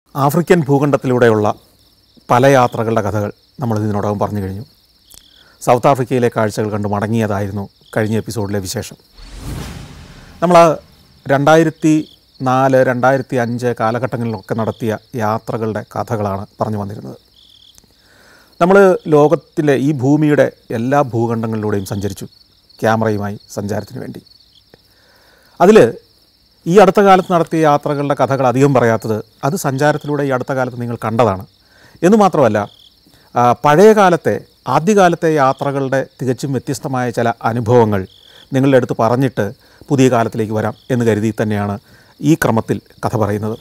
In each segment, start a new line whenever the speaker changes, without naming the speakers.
African ഭൂഖണ്ഡത്തിലൂടെയുള്ള പല യാത്രകളുടെ കഥകൾ നമ്മൾ ഇതിനോടകം പറഞ്ഞു കഴിഞ്ഞു സൗത്ത് ആഫ്രിക്കയിലെ കാഴ്ചകൾ കണ്ട് മടങ്ങിയതായിരുന്നു കഴിഞ്ഞ എപ്പിസോഡിലെ വിശേഷം നമ്മൾ രണ്ടായിരത്തി നാല് രണ്ടായിരത്തി അഞ്ച് കാലഘട്ടങ്ങളിലൊക്കെ നടത്തിയ യാത്രകളുടെ കഥകളാണ് പറഞ്ഞു വന്നിരുന്നത് നമ്മൾ ലോകത്തിലെ ഈ ഭൂമിയുടെ എല്ലാ ഭൂഖണ്ഡങ്ങളിലൂടെയും സഞ്ചരിച്ചു ക്യാമറയുമായി സഞ്ചാരത്തിന് വേണ്ടി അതിൽ ഈ അടുത്ത കാലത്ത് നടത്തിയ യാത്രകളുടെ കഥകൾ അധികം പറയാത്തത് അത് സഞ്ചാരത്തിലൂടെ ഈ അടുത്ത കാലത്ത് നിങ്ങൾ കണ്ടതാണ് എന്ന് മാത്രമല്ല ആ, പഴയ കാലത്തെ ആദ്യകാലത്തെ യാത്രകളുടെ തികച്ചും വ്യത്യസ്തമായ ചില അനുഭവങ്ങൾ നിങ്ങളുടെ അടുത്ത് പറഞ്ഞിട്ട് പുതിയ കാലത്തിലേക്ക് വരാം എന്ന് കരുതി തന്നെയാണ് ഈ ക്രമത്തിൽ കഥ പറയുന്നത്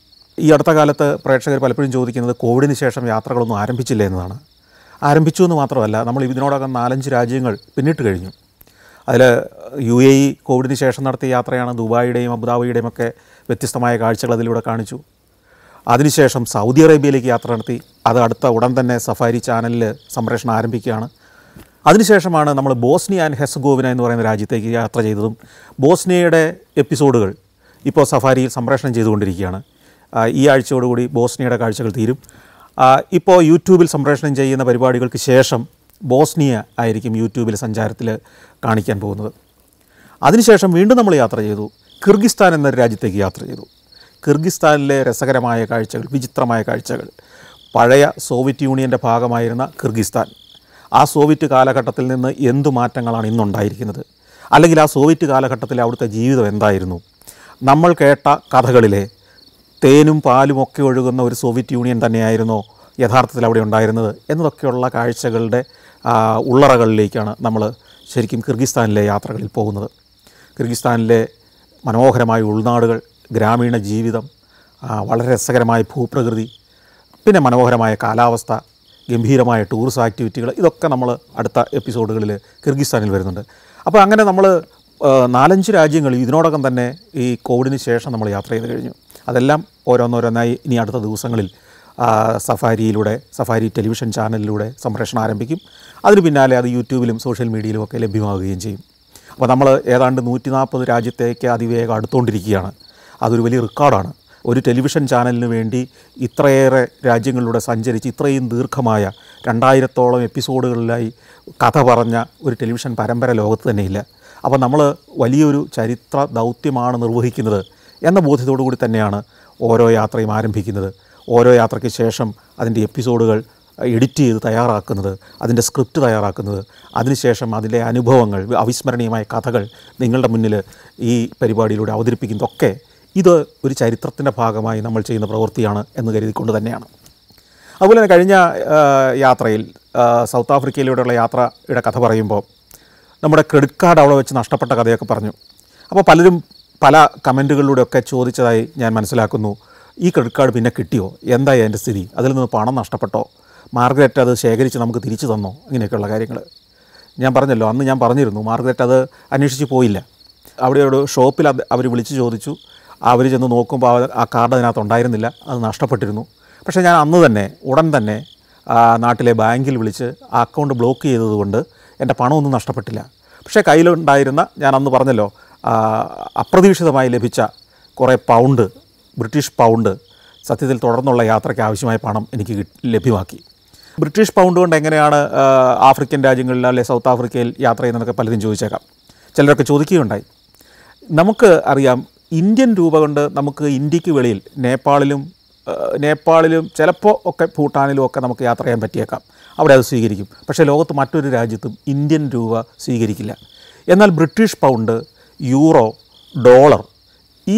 ഈ അടുത്ത കാലത്ത് പ്രേക്ഷകർ പലപ്പോഴും ചോദിക്കുന്നത് കോവിഡിന് ശേഷം യാത്രകളൊന്നും ആരംഭിച്ചില്ല എന്നതാണ് ആരംഭിച്ചു എന്ന് മാത്രമല്ല നമ്മൾ ഇതിനോടകം നാലഞ്ച് രാജ്യങ്ങൾ പിന്നിട്ട് കഴിഞ്ഞു അതിൽ യു എ ഇ കോവിഡിന് ശേഷം നടത്തിയ യാത്രയാണ് ദുബായിയുടെയും അബുദാബിയുടെയും ഒക്കെ വ്യത്യസ്തമായ കാഴ്ചകൾ അതിലൂടെ കാണിച്ചു അതിനുശേഷം സൗദി അറേബ്യയിലേക്ക് യാത്ര നടത്തി അത് അടുത്ത ഉടൻ തന്നെ സഫാരി ചാനലിൽ സംപ്രേഷണം ആരംഭിക്കുകയാണ് അതിനുശേഷമാണ് നമ്മൾ ബോസ്നിയ ആൻഡ് ഹെസ്ഗോവിന എന്ന് പറയുന്ന രാജ്യത്തേക്ക് യാത്ര ചെയ്തതും ബോസ്നിയയുടെ എപ്പിസോഡുകൾ ഇപ്പോൾ സഫാരിയിൽ സംപ്രേഷണം ചെയ്തുകൊണ്ടിരിക്കുകയാണ് ആ, ഈ ആഴ്ചയോടുകൂടി ബോസ്നിയയുടെ കാഴ്ചകൾ തീരും ആ, ഇപ്പോൾ യൂട്യൂബിൽ സംപ്രേഷണം ചെയ്യുന്ന പരിപാടികൾക്ക് ശേഷം ബോസ്നിയ ആയിരിക്കും യൂട്യൂബിൽ സഞ്ചാരത്തിൽ കാണിക്കാൻ പോകുന്നത് അതിനുശേഷം വീണ്ടും നമ്മൾ യാത്ര ചെയ്തു കിർഗിസ്ഥാൻ എന്നൊരു രാജ്യത്തേക്ക് യാത്ര ചെയ്തു കിർഗിസ്ഥാനിലെ രസകരമായ കാഴ്ചകൾ വിചിത്രമായ കാഴ്ചകൾ പഴയ സോവിയറ്റ് യൂണിയൻ്റെ ഭാഗമായിരുന്ന കിർഗിസ്ഥാൻ ആ സോവിയറ്റ് കാലഘട്ടത്തിൽ നിന്ന് എന്തു മാറ്റങ്ങളാണ് ഇന്നുണ്ടായിരിക്കുന്നത് അല്ലെങ്കിൽ ആ സോവിയറ്റ് കാലഘട്ടത്തിലെ അവിടുത്തെ ജീവിതം എന്തായിരുന്നു നമ്മൾ കേട്ട കഥകളിലെ തേനും പാലും ഒക്കെ ഒഴുകുന്ന ഒരു സോവിയറ്റ് യൂണിയൻ തന്നെയായിരുന്നോ യഥാർത്ഥത്തിൽ അവിടെ ഉണ്ടായിരുന്നത് എന്നതൊക്കെയുള്ള കാഴ്ചകളുടെ ആ, ഉള്ളറകളിലേക്കാണ് നമ്മൾ ശരിക്കും കിർഗിസ്ഥാനിലെ യാത്രകളിൽ പോകുന്നത് കിർഗിസ്ഥാനിലെ മനോഹരമായ ഉൾനാടുകൾ ഗ്രാമീണ ജീവിതം ആ, വളരെ രസകരമായ ഭൂപ്രകൃതി പിന്നെ മനോഹരമായ കാലാവസ്ഥ ഗംഭീരമായ ടൂറിസം ആക്ടിവിറ്റികൾ ഇതൊക്കെ നമ്മൾ അടുത്ത എപ്പിസോഡുകളിൽ കിർഗിസ്ഥാനിൽ വരുന്നുണ്ട് അപ്പോൾ അങ്ങനെ നമ്മൾ ആ, നാലഞ്ച് രാജ്യങ്ങൾ ഇതിനോടകം തന്നെ ഈ കോവിഡിന് ശേഷം നമ്മൾ യാത്ര ചെയ്ത് കഴിഞ്ഞു അതെല്ലാം ഓരോന്നോരോന്നായി ഇനി അടുത്ത ദിവസങ്ങളിൽ ആ, സഫാരിയിലൂടെ സഫാരി ടെലിവിഷൻ ചാനലിലൂടെ സംപ്രേഷണം ആരംഭിക്കും അതിന് പിന്നാലെ അത് യൂട്യൂബിലും സോഷ്യൽ മീഡിയയിലും ഒക്കെ ലഭ്യമാവുകയും ചെയ്യും അപ്പോൾ നമ്മൾ ഏതാണ്ട് നൂറ്റി നാൽപ്പത് രാജ്യത്തേക്ക് അതിവേഗം അടുത്തുകൊണ്ടിരിക്കുകയാണ് അതൊരു വലിയ റെക്കോർഡാണ് ഒരു ടെലിവിഷൻ ചാനലിന് വേണ്ടി ഇത്രയേറെ രാജ്യങ്ങളിലൂടെ സഞ്ചരിച്ച് ഇത്രയും ദീർഘമായ രണ്ടായിരത്തോളം എപ്പിസോഡുകളിലായി കഥ പറഞ്ഞ ഒരു ടെലിവിഷൻ പരമ്പര ലോകത്ത് തന്നെയില്ല അപ്പോൾ നമ്മൾ വലിയൊരു ചരിത്ര ദൗത്യമാണ് നിർവഹിക്കുന്നത് എന്ന ബോധ്യത്തോടു കൂടി തന്നെയാണ് ഓരോ യാത്രയും ആരംഭിക്കുന്നത് ഓരോ യാത്രയ്ക്ക് ശേഷം അതിൻ്റെ എപ്പിസോഡുകൾ എഡിറ്റ് ചെയ്ത് തയ്യാറാക്കുന്നത് അതിൻ്റെ സ്ക്രിപ്റ്റ് തയ്യാറാക്കുന്നത് അതിനുശേഷം അതിൻ്റെ അനുഭവങ്ങൾ അവിസ്മരണീയമായ കഥകൾ നിങ്ങളുടെ മുന്നിൽ ഈ പരിപാടിയിലൂടെ അവതരിപ്പിക്കുന്നതൊക്കെ ഇത് ഒരു ചരിത്രത്തിൻ്റെ ഭാഗമായി നമ്മൾ ചെയ്യുന്ന പ്രവൃത്തിയാണ് എന്ന് കരുതിക്കൊണ്ട് തന്നെയാണ് അതുപോലെ തന്നെ കഴിഞ്ഞ ആ, യാത്രയിൽ ആ, സൗത്ത് ആഫ്രിക്കയിലൂടെയുള്ള യാത്രയുടെ കഥ പറയുമ്പോൾ നമ്മുടെ ക്രെഡിറ്റ് കാർഡ് അവിടെ വെച്ച് നഷ്ടപ്പെട്ട കഥയൊക്കെ പറഞ്ഞു അപ്പോൾ പലരും പല കമൻറ്റുകളിലൂടെയൊക്കെ ചോദിച്ചതായി ഞാൻ മനസ്സിലാക്കുന്നു ഈ ക്രെഡിറ്റ് കാർഡ് പിന്നെ കിട്ടിയോ എന്തായി അതിൻ്റെ സ്ഥിതി അതിൽ നിന്ന് പണം നഷ്ടപ്പെട്ടോ മാർഗരറ്റ് അത് ശേഖരിച്ച് നമുക്ക് തിരിച്ചു തന്നോ ഇങ്ങനെയൊക്കെയുള്ള കാര്യങ്ങൾ ഞാൻ പറഞ്ഞല്ലോ അന്ന് ഞാൻ പറഞ്ഞിരുന്നു മാർഗരറ്റ് അത് അന്വേഷിച്ച് പോയില്ല അവിടെ ഒരു ഷോപ്പിൽ അവർ വിളിച്ച് ചോദിച്ചു അവർ ചെന്ന് നോക്കുമ്പോൾ അവർ ആ കാർഡ് അതിനകത്ത് ഉണ്ടായിരുന്നില്ല അത് നഷ്ടപ്പെട്ടിരുന്നു പക്ഷേ ഞാൻ അന്ന് തന്നെ ഉടൻ തന്നെ ആ, നാട്ടിലെ ബാങ്കിൽ വിളിച്ച് ആ അക്കൗണ്ട് ബ്ലോക്ക് ചെയ്തതുകൊണ്ട് എൻ്റെ പണമൊന്നും നഷ്ടപ്പെട്ടില്ല പക്ഷേ കയ്യിലുണ്ടായിരുന്ന ഞാൻ അന്ന് പറഞ്ഞല്ലോ ആ, അപ്രതീക്ഷിതമായി ലഭിച്ച കുറേ പൗണ്ട് ബ്രിട്ടീഷ് പൗണ്ട് സത്യത്തിൽ തുടർന്നുള്ള യാത്രയ്ക്ക് ആവശ്യമായ പണം എനിക്ക് കിട്ടി- ലഭ്യമാക്കി ബ്രിട്ടീഷ് പൗണ്ട് കൊണ്ട് എങ്ങനെയാണ് ആ, ആഫ്രിക്കൻ രാജ്യങ്ങളിൽ അല്ലെ സൗത്ത് ആഫ്രിക്കയിൽ യാത്ര ചെയ്യുന്നതൊക്കെ പലരും ചോദിച്ചേക്കാം ചിലരൊക്കെ ചോദിക്കുകയുണ്ടായി നമുക്ക് അറിയാം ഇന്ത്യൻ രൂപ കൊണ്ട് നമുക്ക് ഇന്ത്യക്ക് വെളിയിൽ നേപ്പാളിലും ആ, നേപ്പാളിലും ചിലപ്പോൾ ഒക്കെ ഭൂട്ടാനിലും ഒക്കെ നമുക്ക് യാത്ര ചെയ്യാൻ പറ്റിയേക്കാം അവിടെ അത് സ്വീകരിക്കും പക്ഷേ ലോകത്ത് മറ്റൊരു രാജ്യത്തും ഇന്ത്യൻ രൂപ സ്വീകരിക്കില്ല എന്നാൽ ബ്രിട്ടീഷ് പൗണ്ട് യൂറോ ഡോളർ ഈ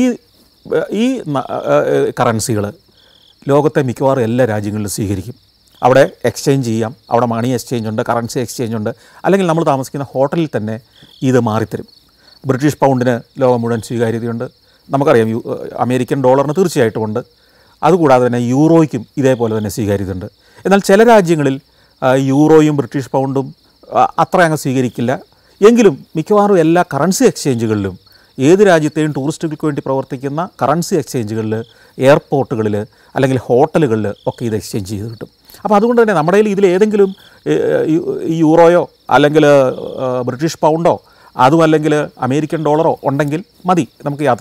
ഈ കറൻസികൾ ലോകത്തെ മിക്കവാറും എല്ലാ രാജ്യങ്ങളിലും സ്വീകരിക്കും അവിടെ എക്സ്ചേഞ്ച് ചെയ്യാം അവിടെ മണി എക്സ്ചേഞ്ച് ഉണ്ട് കറൻസി എക്സ്ചേഞ്ച് ഉണ്ട് അല്ലെങ്കിൽ നമ്മൾ താമസിക്കുന്ന ഹോട്ടലിൽ തന്നെ ഇത് മാറിത്തരും ബ്രിട്ടീഷ് പൗണ്ടിന് ലോകം മുഴുവൻ സ്വീകാര്യതയുണ്ട് നമുക്കറിയാം യു അമേരിക്കൻ ഡോളറിന് തീർച്ചയായിട്ടും ഉണ്ട് അതുകൂടാതെ തന്നെ യൂറോയ്ക്കും ഇതേപോലെ തന്നെ സ്വീകാര്യതയുണ്ട് എന്നാൽ ചില രാജ്യങ്ങളിൽ ആ, യൂറോയും ബ്രിട്ടീഷ് പൗണ്ടും ആ, അത്ര അങ്ങ് സ്വീകരിക്കില്ല എങ്കിലും മിക്കവാറും എല്ലാ കറൻസി എക്സ്ചേഞ്ചുകളിലും ഏത് രാജ്യത്തെയും ടൂറിസ്റ്റുകൾക്ക് വേണ്ടി പ്രവർത്തിക്കുന്ന കറൻസി എക്സ്ചേഞ്ചുകളിൽ എയർപോർട്ടുകളിൽ അല്ലെങ്കിൽ ഹോട്ടലുകളിൽ ഒക്കെ ഇത് എക്സ്ചേഞ്ച് ചെയ്ത് കിട്ടും അപ്പോൾ അതുകൊണ്ട് തന്നെ നമ്മുടെ കയ്യിൽ ഇതിൽ ഏതെങ്കിലും ഏ, യു- യൂറോയോ അല്ലെങ്കിൽ ഏ, ബ്രിട്ടീഷ് പൗണ്ടോ അതും അല്ലെങ്കിൽ അമേരിക്കൻ ഡോളറോ ഉണ്ടെങ്കിൽ മതി നമുക്ക് യാത്ര ചെയ്യാം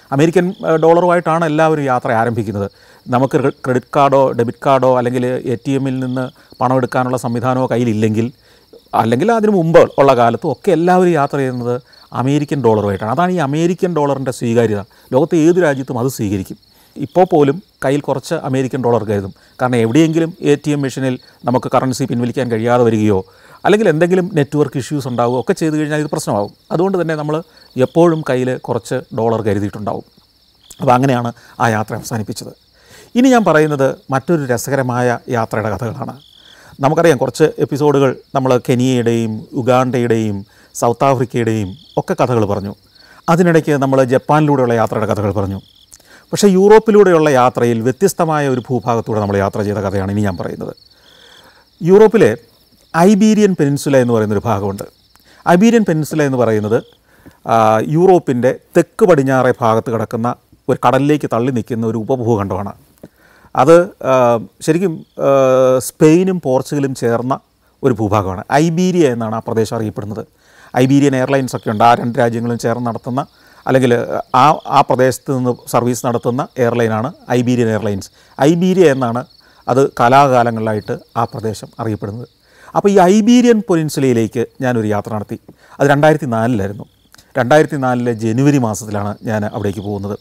അമേരിക്കൻ ഏഹ്, ഡോളറുമായിട്ടാണ് എല്ലാവരും യാത്ര ആരംഭിക്കുന്നത് നമുക്ക് ക്രെ- ക്രെഡിറ്റ് കാർഡോ ഡെബിറ്റ് കാർഡോ അല്ലെങ്കിൽ എ ടി എമ്മിൽ നിന്ന് പണം എടുക്കാനുള്ള സംവിധാനമോ കയ്യിലില്ലെങ്കിൽ അല്ലെങ്കിൽ അതിന് മുമ്പ് ഉള്ള കാലത്തും ഒക്കെ എല്ലാവരും യാത്ര ചെയ്യുന്നത് അമേരിക്കൻ ഡോളറുമായിട്ടാണ് അതാണ് ഈ അമേരിക്കൻ ഡോളറിൻ്റെ സ്വീകാര്യത ലോകത്തെ ഏത് രാജ്യത്തും അത് സ്വീകരിക്കും ഇപ്പോൾ പോലും കയ്യിൽ കുറച്ച് അമേരിക്കൻ ഡോളർ കരുതും കാരണം എവിടെയെങ്കിലും എ ടി എം മെഷീനിൽ നമുക്ക് കറൻസി പിൻവലിക്കാൻ കഴിയാതെ വരികയോ അല്ലെങ്കിൽ എന്തെങ്കിലും നെറ്റ്വർക്ക് ഇഷ്യൂസ് ഉണ്ടാവുകയോ ഒക്കെ ചെയ്തു കഴിഞ്ഞാൽ ഇത് പ്രശ്നമാകും അതുകൊണ്ട് തന്നെ നമ്മൾ എപ്പോഴും കയ്യിൽ കുറച്ച് ഡോളർ കരുതിയിട്ടുണ്ടാവും അപ്പോൾ അങ്ങനെയാണ് ആ യാത്ര അവസാനിപ്പിച്ചത് ഇനി ഞാൻ പറയുന്നത് മറ്റൊരു രസകരമായ യാത്രയുടെ കഥകളാണ് നമുക്കറിയാം കുറച്ച് എപ്പിസോഡുകൾ നമ്മൾ കെനിയയുടെയും ഉഗാണ്ടയുടെയും സൗത്ത് ആഫ്രിക്കയുടെയും ഒക്കെ കഥകൾ പറഞ്ഞു അതിനിടയ്ക്ക് നമ്മൾ ജപ്പാനിലൂടെയുള്ള യാത്രയുടെ കഥകൾ പറഞ്ഞു പക്ഷേ യൂറോപ്പിലൂടെയുള്ള യാത്രയിൽ വ്യത്യസ്തമായ ഒരു ഭൂഭാഗത്തൂടെ നമ്മൾ യാത്ര ചെയ്ത കഥയാണ് ഇനി ഞാൻ പറയുന്നത് യൂറോപ്പിലെ ഐബീരിയൻ പെനിൻസുല എന്ന് പറയുന്നൊരു ഭാഗമുണ്ട് ഐബീരിയൻ പെനിൻസുല എന്ന് പറയുന്നത് ആ, യൂറോപ്പിൻ്റെ തെക്ക് പടിഞ്ഞാറേ ഭാഗത്ത് കിടക്കുന്ന ഒരു കടലിലേക്ക് തള്ളി നിൽക്കുന്ന ഒരു ഉപഭൂഖണ്ഡമാണ് അത് ആ, ശരിക്കും ആ, സ്പെയിനും പോർച്ചുഗലും ചേർന്ന ഒരു ഭൂഭാഗമാണ് ഐബീരിയ എന്നാണ് ആ പ്രദേശം അറിയപ്പെടുന്നത് ഐബീരിയൻ എയർലൈൻസ് ഒക്കെ ഉണ്ട് ആ രണ്ട് രാജ്യങ്ങളും ചേർന്ന് നടത്തുന്ന അല്ലെങ്കിൽ ആ ആ പ്രദേശത്ത് നിന്ന് സർവീസ് നടത്തുന്ന എയർലൈനാണ് ഐബീരിയൻ എയർലൈൻസ് ഐബീരിയ എന്നാണ് അത് കാലാകാലങ്ങളിലായിട്ട് ആ പ്രദേശം അറിയപ്പെടുന്നത് അപ്പോൾ ഈ ഐബീരിയൻ പൊനിൻസുലയിലേക്ക് ഞാനൊരു യാത്ര നടത്തി അത് രണ്ടായിരത്തി നാലിലായിരുന്നു രണ്ടായിരത്തി നാലിലെ ജനുവരി മാസത്തിലാണ് ഞാൻ അവിടേക്ക് പോകുന്നത്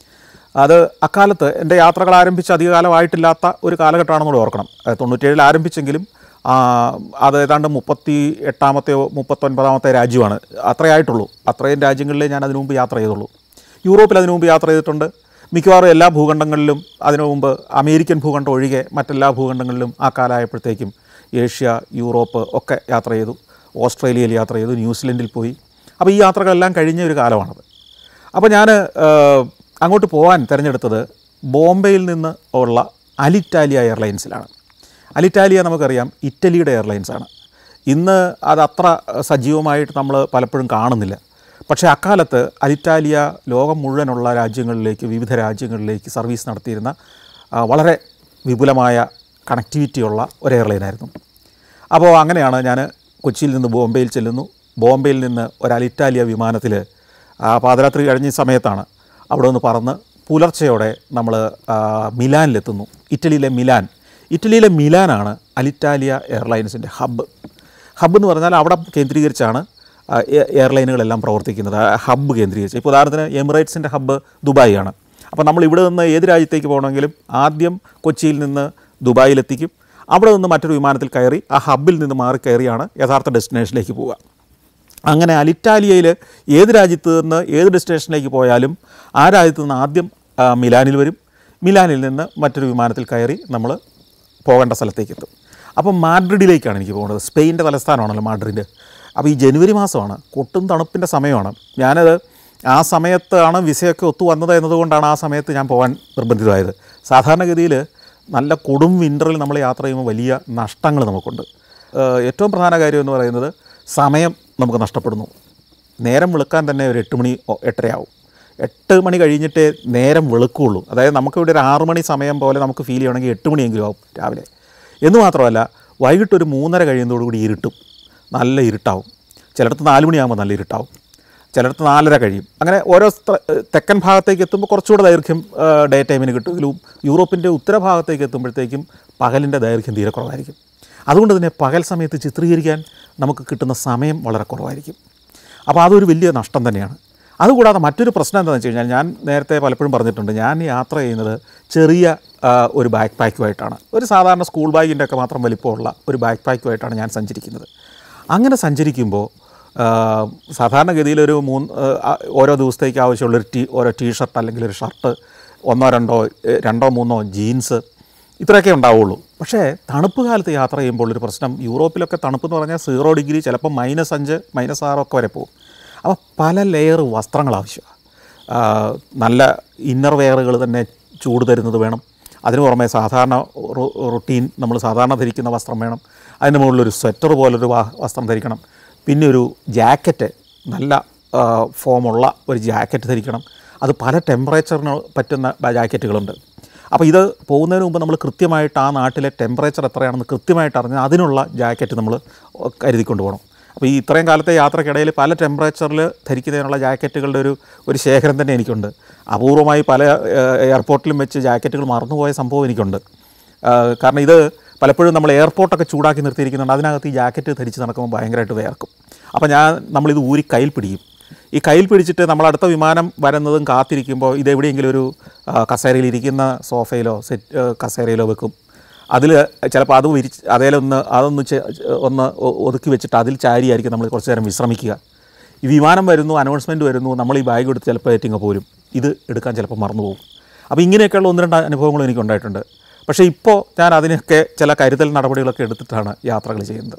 അത് അക്കാലത്ത് എൻ്റെ യാത്രകൾ ആരംഭിച്ച് അധികകാലമായിട്ടില്ലാത്ത ഒരു കാലഘട്ടമാണെന്നൂടെ ഓർക്കണം അത് തൊണ്ണൂറ്റേഴിൽ ആരംഭിച്ചെങ്കിലും ആ, അത് ഏതാണ്ട് മുപ്പത്തി എട്ടാമത്തെയോ മുപ്പത്തൊൻപതാമത്തെ രാജ്യമാണ് അത്രേ ആയിട്ടുള്ളൂ അത്രയും രാജ്യങ്ങളിലേ ഞാൻ അതിനു മുമ്പ് യാത്ര ചെയ്തുള്ളൂ യൂറോപ്പിൽ അതിനു മുമ്പ് യാത്ര ചെയ്തിട്ടുണ്ട് മിക്കവാറും എല്ലാ ഭൂഖണ്ഡങ്ങളിലും അതിനു മുമ്പ് അമേരിക്കൻ ഭൂഖണ്ഡം ഒഴികെ മറ്റെല്ലാ ഭൂഖണ്ഡങ്ങളിലും ആ കാലമായപ്പോഴത്തേക്കും ഏഷ്യ യൂറോപ്പ് ഒക്കെ യാത്ര ചെയ്തു ഓസ്ട്രേലിയയിൽ യാത്ര ചെയ്തു ന്യൂസിലൻഡിൽ പോയി അപ്പോൾ ഈ യാത്രകളെല്ലാം കഴിഞ്ഞ ഒരു കാലമാണത് അപ്പോൾ ഞാൻ അങ്ങോട്ട് പോകാൻ തിരഞ്ഞെടുത്തത് ബോംബെയിൽ നിന്ന് ഉള്ള അലിറ്റാലിയ എയർലൈൻസിലാണ് അലിറ്റാലിയ നമുക്കറിയാം ഇറ്റലിയുടെ എയർലൈൻസാണ് ഇന്ന് അത് അത്ര സജീവമായിട്ട് നമ്മൾ പലപ്പോഴും കാണുന്നില്ല പക്ഷേ അക്കാലത്ത് അലിറ്റാലിയ ലോകം മുഴുവനുള്ള രാജ്യങ്ങളിലേക്ക് വിവിധ രാജ്യങ്ങളിലേക്ക് സർവീസ് നടത്തിയിരുന്ന ആ, വളരെ വിപുലമായ കണക്ടിവിറ്റിയുള്ള ഒരു എയർലൈനായിരുന്നു അപ്പോൾ അങ്ങനെയാണ് ഞാൻ കൊച്ചിയിൽ നിന്ന് ബോംബെയിൽ ചെല്ലുന്നു ബോംബെയിൽ നിന്ന് ഒരു അലിറ്റാലിയ വിമാനത്തിൽ ആ പാദരാത്രി കഴിഞ്ഞ സമയത്താണ് അവിടെ നിന്ന് പറന്ന് പുലർച്ചയോടെ നമ്മൾ മിലാനിലെത്തുന്നു ഇറ്റലിയിലെ മിലാൻ ഇറ്റലിയിലെ മിലാനാണ് അലിറ്റാലിയ എയർലൈൻസിൻ്റെ ഹബ്ബ് ഹബ്ബ് എന്ന് പറഞ്ഞാൽ അവിടെ കേന്ദ്രീകരിച്ചാണ് ആ, എ- എയർലൈനുകളെല്ലാം പ്രവർത്തിക്കുന്നത് ആ ഹബ്ബ് കേന്ദ്രീകരിച്ച് ഇപ്പോൾ ഉദാഹരണത്തിന് എമിറേറ്റ്സിൻ്റെ ഹബ്ബ് ദുബായി ആണ് അപ്പോൾ നമ്മൾ ഇവിടെ നിന്ന് ഏത് രാജ്യത്തേക്ക് പോകണമെങ്കിലും ആദ്യം കൊച്ചിയിൽ നിന്ന് ദുബായിലെത്തിക്കും അവിടെ നിന്ന് മറ്റൊരു വിമാനത്തിൽ കയറി ആ ഹബ്ബിൽ നിന്ന് മാറി കയറിയാണ് യഥാർത്ഥ ഡെസ്റ്റിനേഷനിലേക്ക് പോവുക അങ്ങനെ അലിറ്റാലിയയിൽ ഏത് രാജ്യത്ത് നിന്ന് ഏത് ഡെസ്റ്റിനേഷനിലേക്ക് പോയാലും ആ രാജ്യത്ത് നിന്ന് ആദ്യം ആ, മിലാനിൽ വരും മിലാനിൽ നിന്ന് മറ്റൊരു വിമാനത്തിൽ കയറി നമ്മൾ പോകേണ്ട സ്ഥലത്തേക്ക് എത്തും അപ്പം മാഡ്രിഡിലേക്കാണ് എനിക്ക് പോകുന്നത് സ്പെയിൻ്റെ തലസ്ഥാനമാണല്ലോ മാഡ്രിഡ് അപ്പോൾ ഈ ജനുവരി മാസമാണ് കൊട്ടും തണുപ്പിൻ്റെ സമയമാണ് ഞാനത് ആ സമയത്താണ് വിസയൊക്കെ ഒത്തു വന്നത് എന്നതുകൊണ്ടാണ് ആ സമയത്ത് ഞാൻ പോകാൻ നിർബന്ധിതമായത് സാധാരണഗതിയിൽ നല്ല കൊടും വിൻ്ററിൽ നമ്മൾ യാത്ര ചെയ്യുമ്പോൾ വലിയ നഷ്ടങ്ങൾ നമുക്കുണ്ട് ഏഹ് ഏറ്റവും പ്രധാന കാര്യം എന്ന് പറയുന്നത് സമയം നമുക്ക് നഷ്ടപ്പെടുന്നു നേരം വെളുക്കാൻ തന്നെ ഒരു എട്ട് മണി ഒ- എട്ടരയാവും എട്ട് മണി കഴിഞ്ഞിട്ടേ നേരം വെളുക്കുള്ളൂ അതായത് നമുക്കിവിടെ ഒരു ആറ് മണി സമയം പോലെ നമുക്ക് ഫീൽ ചെയ്യണമെങ്കിൽ എട്ട് മണിയെങ്കിലും ആവും രാവിലെ എന്ന് മാത്രമല്ല വൈകിട്ട് ഒരു മൂന്നര കഴിയുന്നതോടുകൂടി ഇരുട്ടും നല്ല ഇരുട്ടാവും ചിലയിടത്ത് നാല് മണിയാകുമ്പോൾ നല്ല ഇരുട്ടാവും ചിലയിടത്ത് നാലര കഴിയും അങ്ങനെ ഓരോ സ്ഥ- തെക്കൻ ഭാഗത്തേക്ക് എത്തുമ്പോൾ കുറച്ചുകൂടെ ദൈർഘ്യം ഡേ ടൈമിന് കിട്ടുമെങ്കിലും യൂറോപ്പിൻ്റെ ഉത്തരഭാഗത്തേക്ക് എത്തുമ്പോഴത്തേക്കും പകലിൻ്റെ ദൈർഘ്യം തീരെ കുറവായിരിക്കും അതുകൊണ്ട് തന്നെ പകൽ സമയത്ത് ചിത്രീകരിക്കാൻ നമുക്ക് കിട്ടുന്ന സമയം വളരെ കുറവായിരിക്കും അപ്പോൾ അതൊരു വലിയ നഷ്ടം തന്നെയാണ് അതുകൂടാതെ മറ്റൊരു പ്രശ്നം എന്താണെന്ന് വെച്ച് കഴിഞ്ഞാൽ ഞാൻ നേരത്തെ പലപ്പോഴും പറഞ്ഞിട്ടുണ്ട് ഞാൻ യാത്ര ചെയ്യുന്നത് ചെറിയ ആ, ഒരു ബാക്ക് പാക്കുമായിട്ടാണ് ഒരു സാധാരണ സ്കൂൾ ബാഗിൻ്റെ ഒക്കെ മാത്രം വലിപ്പമുള്ള ഒരു ബാക്ക് പാക്കുമായിട്ടാണ് ഞാൻ സഞ്ചരിക്കുന്നത് അങ്ങനെ സഞ്ചരിക്കുമ്പോൾ ആ, സാധാരണഗതിയിൽ ഒരു മൂന്ന് ആ, ഓരോ ദിവസത്തേക്ക് ആവശ്യമുള്ളൊരു ടീ ഓരോ ടീ ഷർട്ട് അല്ലെങ്കിൽ ഒരു ഷർട്ട് ഒന്നോ രണ്ടോ ഏ, രണ്ടോ മൂന്നോ ജീൻസ് ഇത്രയൊക്കെ ഉണ്ടാവുള്ളൂ പക്ഷേ തണുപ്പ് കാലത്ത് യാത്ര ചെയ്യുമ്പോൾ ഒരു പ്രശ്നം യൂറോപ്പിലൊക്കെ തണുപ്പ് എന്ന് പറഞ്ഞാൽ സീറോ ഡിഗ്രി ചിലപ്പോൾ മൈനസ് അഞ്ച് മൈനസ് ആറൊക്കെ വരെ പോകും അപ്പോൾ പല ലെയർ വസ്ത്രങ്ങൾ ആവശ്യമാണ് ആ, നല്ല ഇന്നർ വെയറുകൾ തന്നെ ചൂട് തരുന്നത് വേണം അതിന് പുറമെ സാധാരണ റു- റുട്ടീൻ നമ്മൾ സാധാരണ ധരിക്കുന്ന വസ്ത്രം വേണം അതിന് മുകളിലൊരു സ്വെറ്റർ പോലൊരു വാ- വസ്ത്രം ധരിക്കണം പിന്നെ ഒരു ജാക്കറ്റ് നല്ല ആ, ഫോമുള്ള ഒരു ജാക്കറ്റ് ധരിക്കണം അത് പല ടെമ്പറേച്ചറിന് പറ്റുന്ന ബ- ജാക്കറ്റുകളുണ്ട് അപ്പോൾ ഇത് പോകുന്നതിന് മുമ്പ് നമ്മൾ കൃത്യമായിട്ട് ആ നാട്ടിലെ ടെമ്പറേച്ചർ എത്രയാണെന്ന് കൃത്യമായിട്ട് അറിഞ്ഞ് അതിനുള്ള ജാക്കറ്റ് നമ്മൾ കരുതിക്കൊണ്ട് പോകണം അപ്പോൾ ഈ ഇത്രയും കാലത്തെ യാത്രക്കിടയിൽ പല ടെമ്പറേച്ചറിൽ ധരിക്കുന്നതിനുള്ള ജാക്കറ്റുകളുടെ ഒരു ഒരു ശേഖരം തന്നെ എനിക്കുണ്ട് അപൂർവമായി പല ഏഹ്, എയർപോർട്ടിലും വെച്ച് ജാക്കറ്റുകൾ മറന്നുപോയ സംഭവം എനിക്കുണ്ട് ആഹ് കാരണം ഇത് പലപ്പോഴും നമ്മൾ എയർപോർട്ടൊക്കെ ചൂടാക്കി നിർത്തിയിരിക്കുന്നുണ്ട് അതിനകത്ത് ഈ ജാക്കറ്റ് ധരിച്ച് നടക്കുമ്പോൾ ഭയങ്കരമായിട്ട് വേർക്കും അപ്പോൾ ഞാൻ നമ്മളിത് ഊരി കയ്യിൽ പിടിക്കും ഈ കയ്യിൽ പിടിച്ചിട്ട് നമ്മൾ അടുത്ത വിമാനം വരുന്നതും കാത്തിരിക്കുമ്പോൾ ഇത് എവിടെയെങ്കിലും ഒരു ആ, കസേരയിൽ ഇരിക്കുന്ന സോഫയിലോ സെറ്റ് ആ, കസേരയിലോ വെക്കും അതിൽ ചിലപ്പോൾ അത് വിരിച്ച് അതേലൊന്ന് അതൊന്ന് ചെ- ഒന്ന് ഒ- ഒതുക്കി വെച്ചിട്ട് അതിൽ ചാരിയായിരിക്കും നമ്മൾ കുറച്ച് നേരം വിശ്രമിക്കുക ഈ വിമാനം വരുന്നു അനൗൺസ്മെൻറ്റ് വരുന്നു നമ്മൾ ഈ ബാഗ് എടുത്ത് ചിലപ്പോൾ ഏറ്റിങ്ങ് പോരും ഇത് എടുക്കാൻ ചിലപ്പോൾ മറന്നു പോകും അപ്പോൾ ഇങ്ങനെയൊക്കെയുള്ള ഒന്ന് രണ്ട് അനുഭവങ്ങളും എനിക്കുണ്ടായിട്ടുണ്ട് പക്ഷേ ഇപ്പോൾ ഞാൻ അതിനൊക്കെ ചില കരുതൽ നടപടികളൊക്കെ എടുത്തിട്ടാണ് യാത്രകൾ ചെയ്യുന്നത്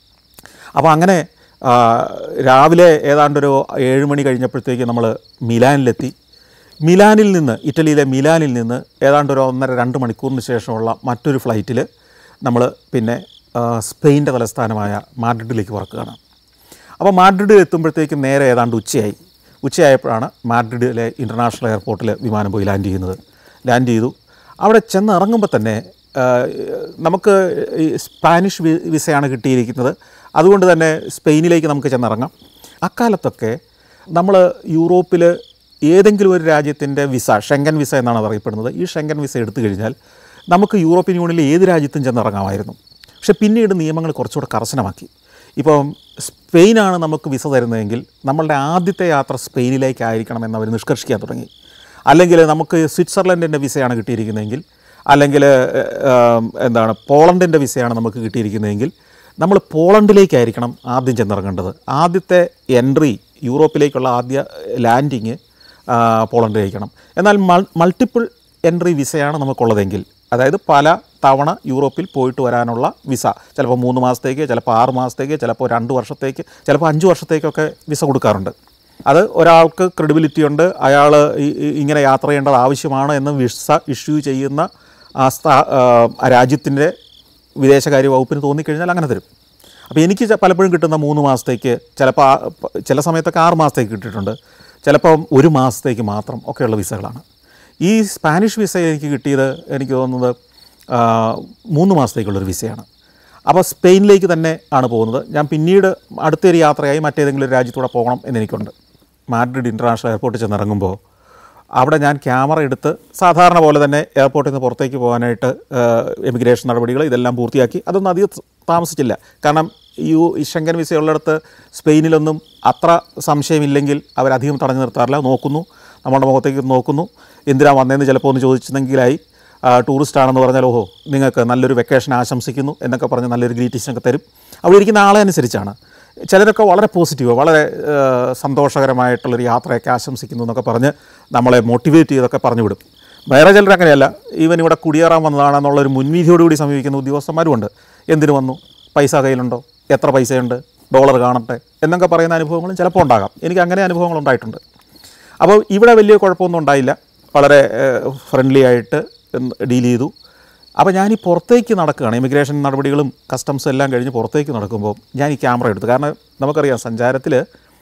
അപ്പോൾ അങ്ങനെ ആ, രാവിലെ ഏതാണ്ടൊരു ഏഴ് മണി കഴിഞ്ഞപ്പോഴത്തേക്ക് നമ്മൾ മിലാനിലെത്തി മിലാനിൽ നിന്ന് ഇറ്റലിയിലെ മിലാനിൽ നിന്ന് ഏതാണ്ട് ഒരു ഒന്നര രണ്ട് മണിക്കൂറിന് ശേഷമുള്ള മറ്റൊരു ഫ്ലൈറ്റിൽ നമ്മൾ പിന്നെ ആ, സ്പെയിൻ്റെ തലസ്ഥാനമായ മാഡ്രിഡിലേക്ക് പറക്കുകയാണ് അപ്പോൾ മാഡ്രിഡിൽ എത്തുമ്പോഴത്തേക്കും നേരെ ഏതാണ്ട് ഉച്ചയായി ഉച്ചയായപ്പോഴാണ് മാഡ്രിഡിലെ ഇൻ്റർനാഷണൽ എയർപോർട്ടിൽ വിമാനം പോയി ലാൻഡ് ചെയ്യുന്നത് ലാൻഡ് ചെയ്തു അവിടെ ചെന്ന് ഇറങ്ങുമ്പോൾ തന്നെ ആ, നമുക്ക് ഈ സ്പാനിഷ് വി- വിസയാണ് കിട്ടിയിരിക്കുന്നത് അതുകൊണ്ട് തന്നെ സ്പെയിനിലേക്ക് നമുക്ക് ചെന്നിറങ്ങാം അക്കാലത്തൊക്കെ നമ്മൾ യൂറോപ്പിൽ ഏതെങ്കിലും ഒരു രാജ്യത്തിൻ്റെ വിസ ഷെങ്കൻ വിസ എന്നാണ് അത് അറിയപ്പെടുന്നത് ഈ ഷെങ്കൻ വിസ എടുത്തു കഴിഞ്ഞാൽ നമുക്ക് യൂറോപ്യൻ യൂണിയനിൽ ഏത് രാജ്യത്തും ചെന്നിറങ്ങാമായിരുന്നു പക്ഷേ പിന്നീട് നിയമങ്ങൾ കുറച്ചുകൂടെ കർശനമാക്കി ഇപ്പം സ്പെയിനാണ് നമുക്ക് വിസ തരുന്നതെങ്കിൽ നമ്മളുടെ ആദ്യത്തെ യാത്ര സ്പെയിനിലേക്കായിരിക്കണം എന്ന് അവർ നിഷ്കർഷിക്കാൻ തുടങ്ങി അല്ലെങ്കിൽ നമുക്ക് സ്വിറ്റ്സർലൻഡിൻ്റെ വിസയാണ് കിട്ടിയിരിക്കുന്നതെങ്കിൽ അല്ലെങ്കിൽ ഏഹ്, എന്താണ് പോളണ്ടിൻ്റെ വിസയാണ് നമുക്ക് കിട്ടിയിരിക്കുന്നതെങ്കിൽ നമ്മൾ പോളണ്ടിലേക്കായിരിക്കണം ആദ്യം ചെന്നിറങ്ങേണ്ടത് ആദ്യത്തെ എൻട്രി യൂറോപ്പിലേക്കുള്ള ആദ്യ ലാൻഡിങ് പോളണ്ടിലേക്കണം എന്നാൽ മൾ മൾട്ടിപ്പിൾ എൻട്രി വിസയാണ് നമുക്കുള്ളതെങ്കിൽ അതായത് പല തവണ യൂറോപ്പിൽ പോയിട്ട് വരാനുള്ള വിസ ചിലപ്പോൾ മൂന്ന് മാസത്തേക്ക് ചിലപ്പോൾ ആറ് മാസത്തേക്ക് ചിലപ്പോൾ രണ്ട് വർഷത്തേക്ക് ചിലപ്പോൾ അഞ്ച് വർഷത്തേക്കൊക്കെ വിസ കൊടുക്കാറുണ്ട് അത് ഒരാൾക്ക് ക്രെഡിബിലിറ്റി ഉണ്ട് അയാൾ ഇങ്ങനെ യാത്ര ചെയ്യേണ്ടത് ആവശ്യമാണ് എന്ന് വിസ ഇഷ്യൂ ചെയ്യുന്ന ആ സ്ഥാ ആ രാജ്യത്തിൻ്റെ വിദേശകാര്യ വകുപ്പിന് തോന്നിക്കഴിഞ്ഞാൽ അങ്ങനെ തരും അപ്പോൾ എനിക്ക് ച- പലപ്പോഴും കിട്ടുന്ന മൂന്ന് മാസത്തേക്ക് ചിലപ്പോൾ ആ- പ- ചില സമയത്തൊക്കെ ആറ് മാസത്തേക്ക് കിട്ടിയിട്ടുണ്ട് ചിലപ്പം ഒരു മാസത്തേക്ക് മാത്രം ഒക്കെയുള്ള വിസകളാണ് ഈ സ്പാനിഷ് വിസ എനിക്ക് കിട്ടിയത് എനിക്ക് തോന്നുന്നത് ആ, മൂന്ന് മാസത്തേക്കുള്ളൊരു വിസയാണ് അപ്പോൾ സ്പെയിനിലേക്ക് തന്നെ ആണ് പോകുന്നത് ഞാൻ പിന്നീട് അടുത്തൊരു യാത്രയായി മറ്റേതെങ്കിലും ഒരു രാജ്യത്തൂടെ പോകണം എന്നെനിക്കുണ്ട് മാഡ്രിഡ് ഇൻ്റർനാഷണൽ എയർപോർട്ടിൽ ചെന്നിറങ്ങുമ്പോൾ അവിടെ ഞാൻ ക്യാമറ എടുത്ത് സാധാരണ പോലെ തന്നെ എയർപോർട്ടിൽ നിന്ന് പുറത്തേക്ക് പോകാനായിട്ട് എമിഗ്രേഷൻ നടപടികൾ ഇതെല്ലാം പൂർത്തിയാക്കി അതൊന്നും അധികം താമസിച്ചില്ല കാരണം യു ഈ ഷെങ്കൻ വിസ ഉള്ളിടത്ത് സ്പെയിനിലൊന്നും അത്ര സംശയമില്ലെങ്കിൽ അവരധികം തടഞ്ഞു നിർത്താറില്ല നോക്കുന്നു നമ്മുടെ മുഖത്തേക്ക് നോക്കുന്നു എന്തിനാ വന്നതെന്ന് ചിലപ്പോൾ ഒന്ന് ചോദിച്ചെന്നെങ്കിലായി ടൂറിസ്റ്റ് ആണെന്ന് പറഞ്ഞാൽ ഓഹോ നിങ്ങൾക്ക് നല്ലൊരു വെക്കേഷൻ ആശംസിക്കുന്നു എന്നൊക്കെ പറഞ്ഞ് നല്ലൊരു ഗ്രീറ്റിംഗ്സൊക്കെ തരും അവിടെ ഇരിക്കുന്ന ആളെ അനുസരിച്ചാണ് ചിലരൊക്കെ വളരെ പോസിറ്റീവ് വളരെ ആ, സന്തോഷകരമായിട്ടുള്ളൊരു യാത്രയൊക്കെ ആശംസിക്കുന്നു എന്നൊക്കെ പറഞ്ഞ് നമ്മളെ മോട്ടിവേറ്റ് ചെയ്തൊക്കെ പറഞ്ഞു വിടും വേറെ ചിലർ അങ്ങനെയല്ല ഈവൻ ഇവിടെ കുടിയേറാൻ വന്നതാണെന്നുള്ളൊരു മുൻവിധിയോടുകൂടി സമീപിക്കുന്ന ഉദ്യോഗസ്ഥന്മാരുമുണ്ട് എന്തിനു വന്നു പൈസ കയ്യിലുണ്ടോ എത്ര പൈസയുണ്ട് ഡോളർ കാണട്ടെ എന്നൊക്കെ പറയുന്ന അനുഭവങ്ങളും ചിലപ്പോൾ ഉണ്ടാകാം എനിക്ക് അങ്ങനെ അനുഭവങ്ങൾ ഉണ്ടായിട്ടുണ്ട് അപ്പോൾ ഇവിടെ വലിയ കുഴപ്പമൊന്നും ഉണ്ടായില്ല വളരെ ഫ്രണ്ട്ലി ആയിട്ട് ഡീൽ ചെയ്തു അപ്പോൾ ഞാൻ ഈ പുറത്തേക്ക് നടക്കുകയാണ് ഇമിഗ്രേഷൻ നടപടികളും കസ്റ്റംസും എല്ലാം കഴിഞ്ഞ് പുറത്തേക്ക് നടക്കുമ്പോൾ ഞാൻ ഈ ക്യാമറ എടുത്തു കാരണം നമുക്കറിയാം സഞ്ചാരത്തിൽ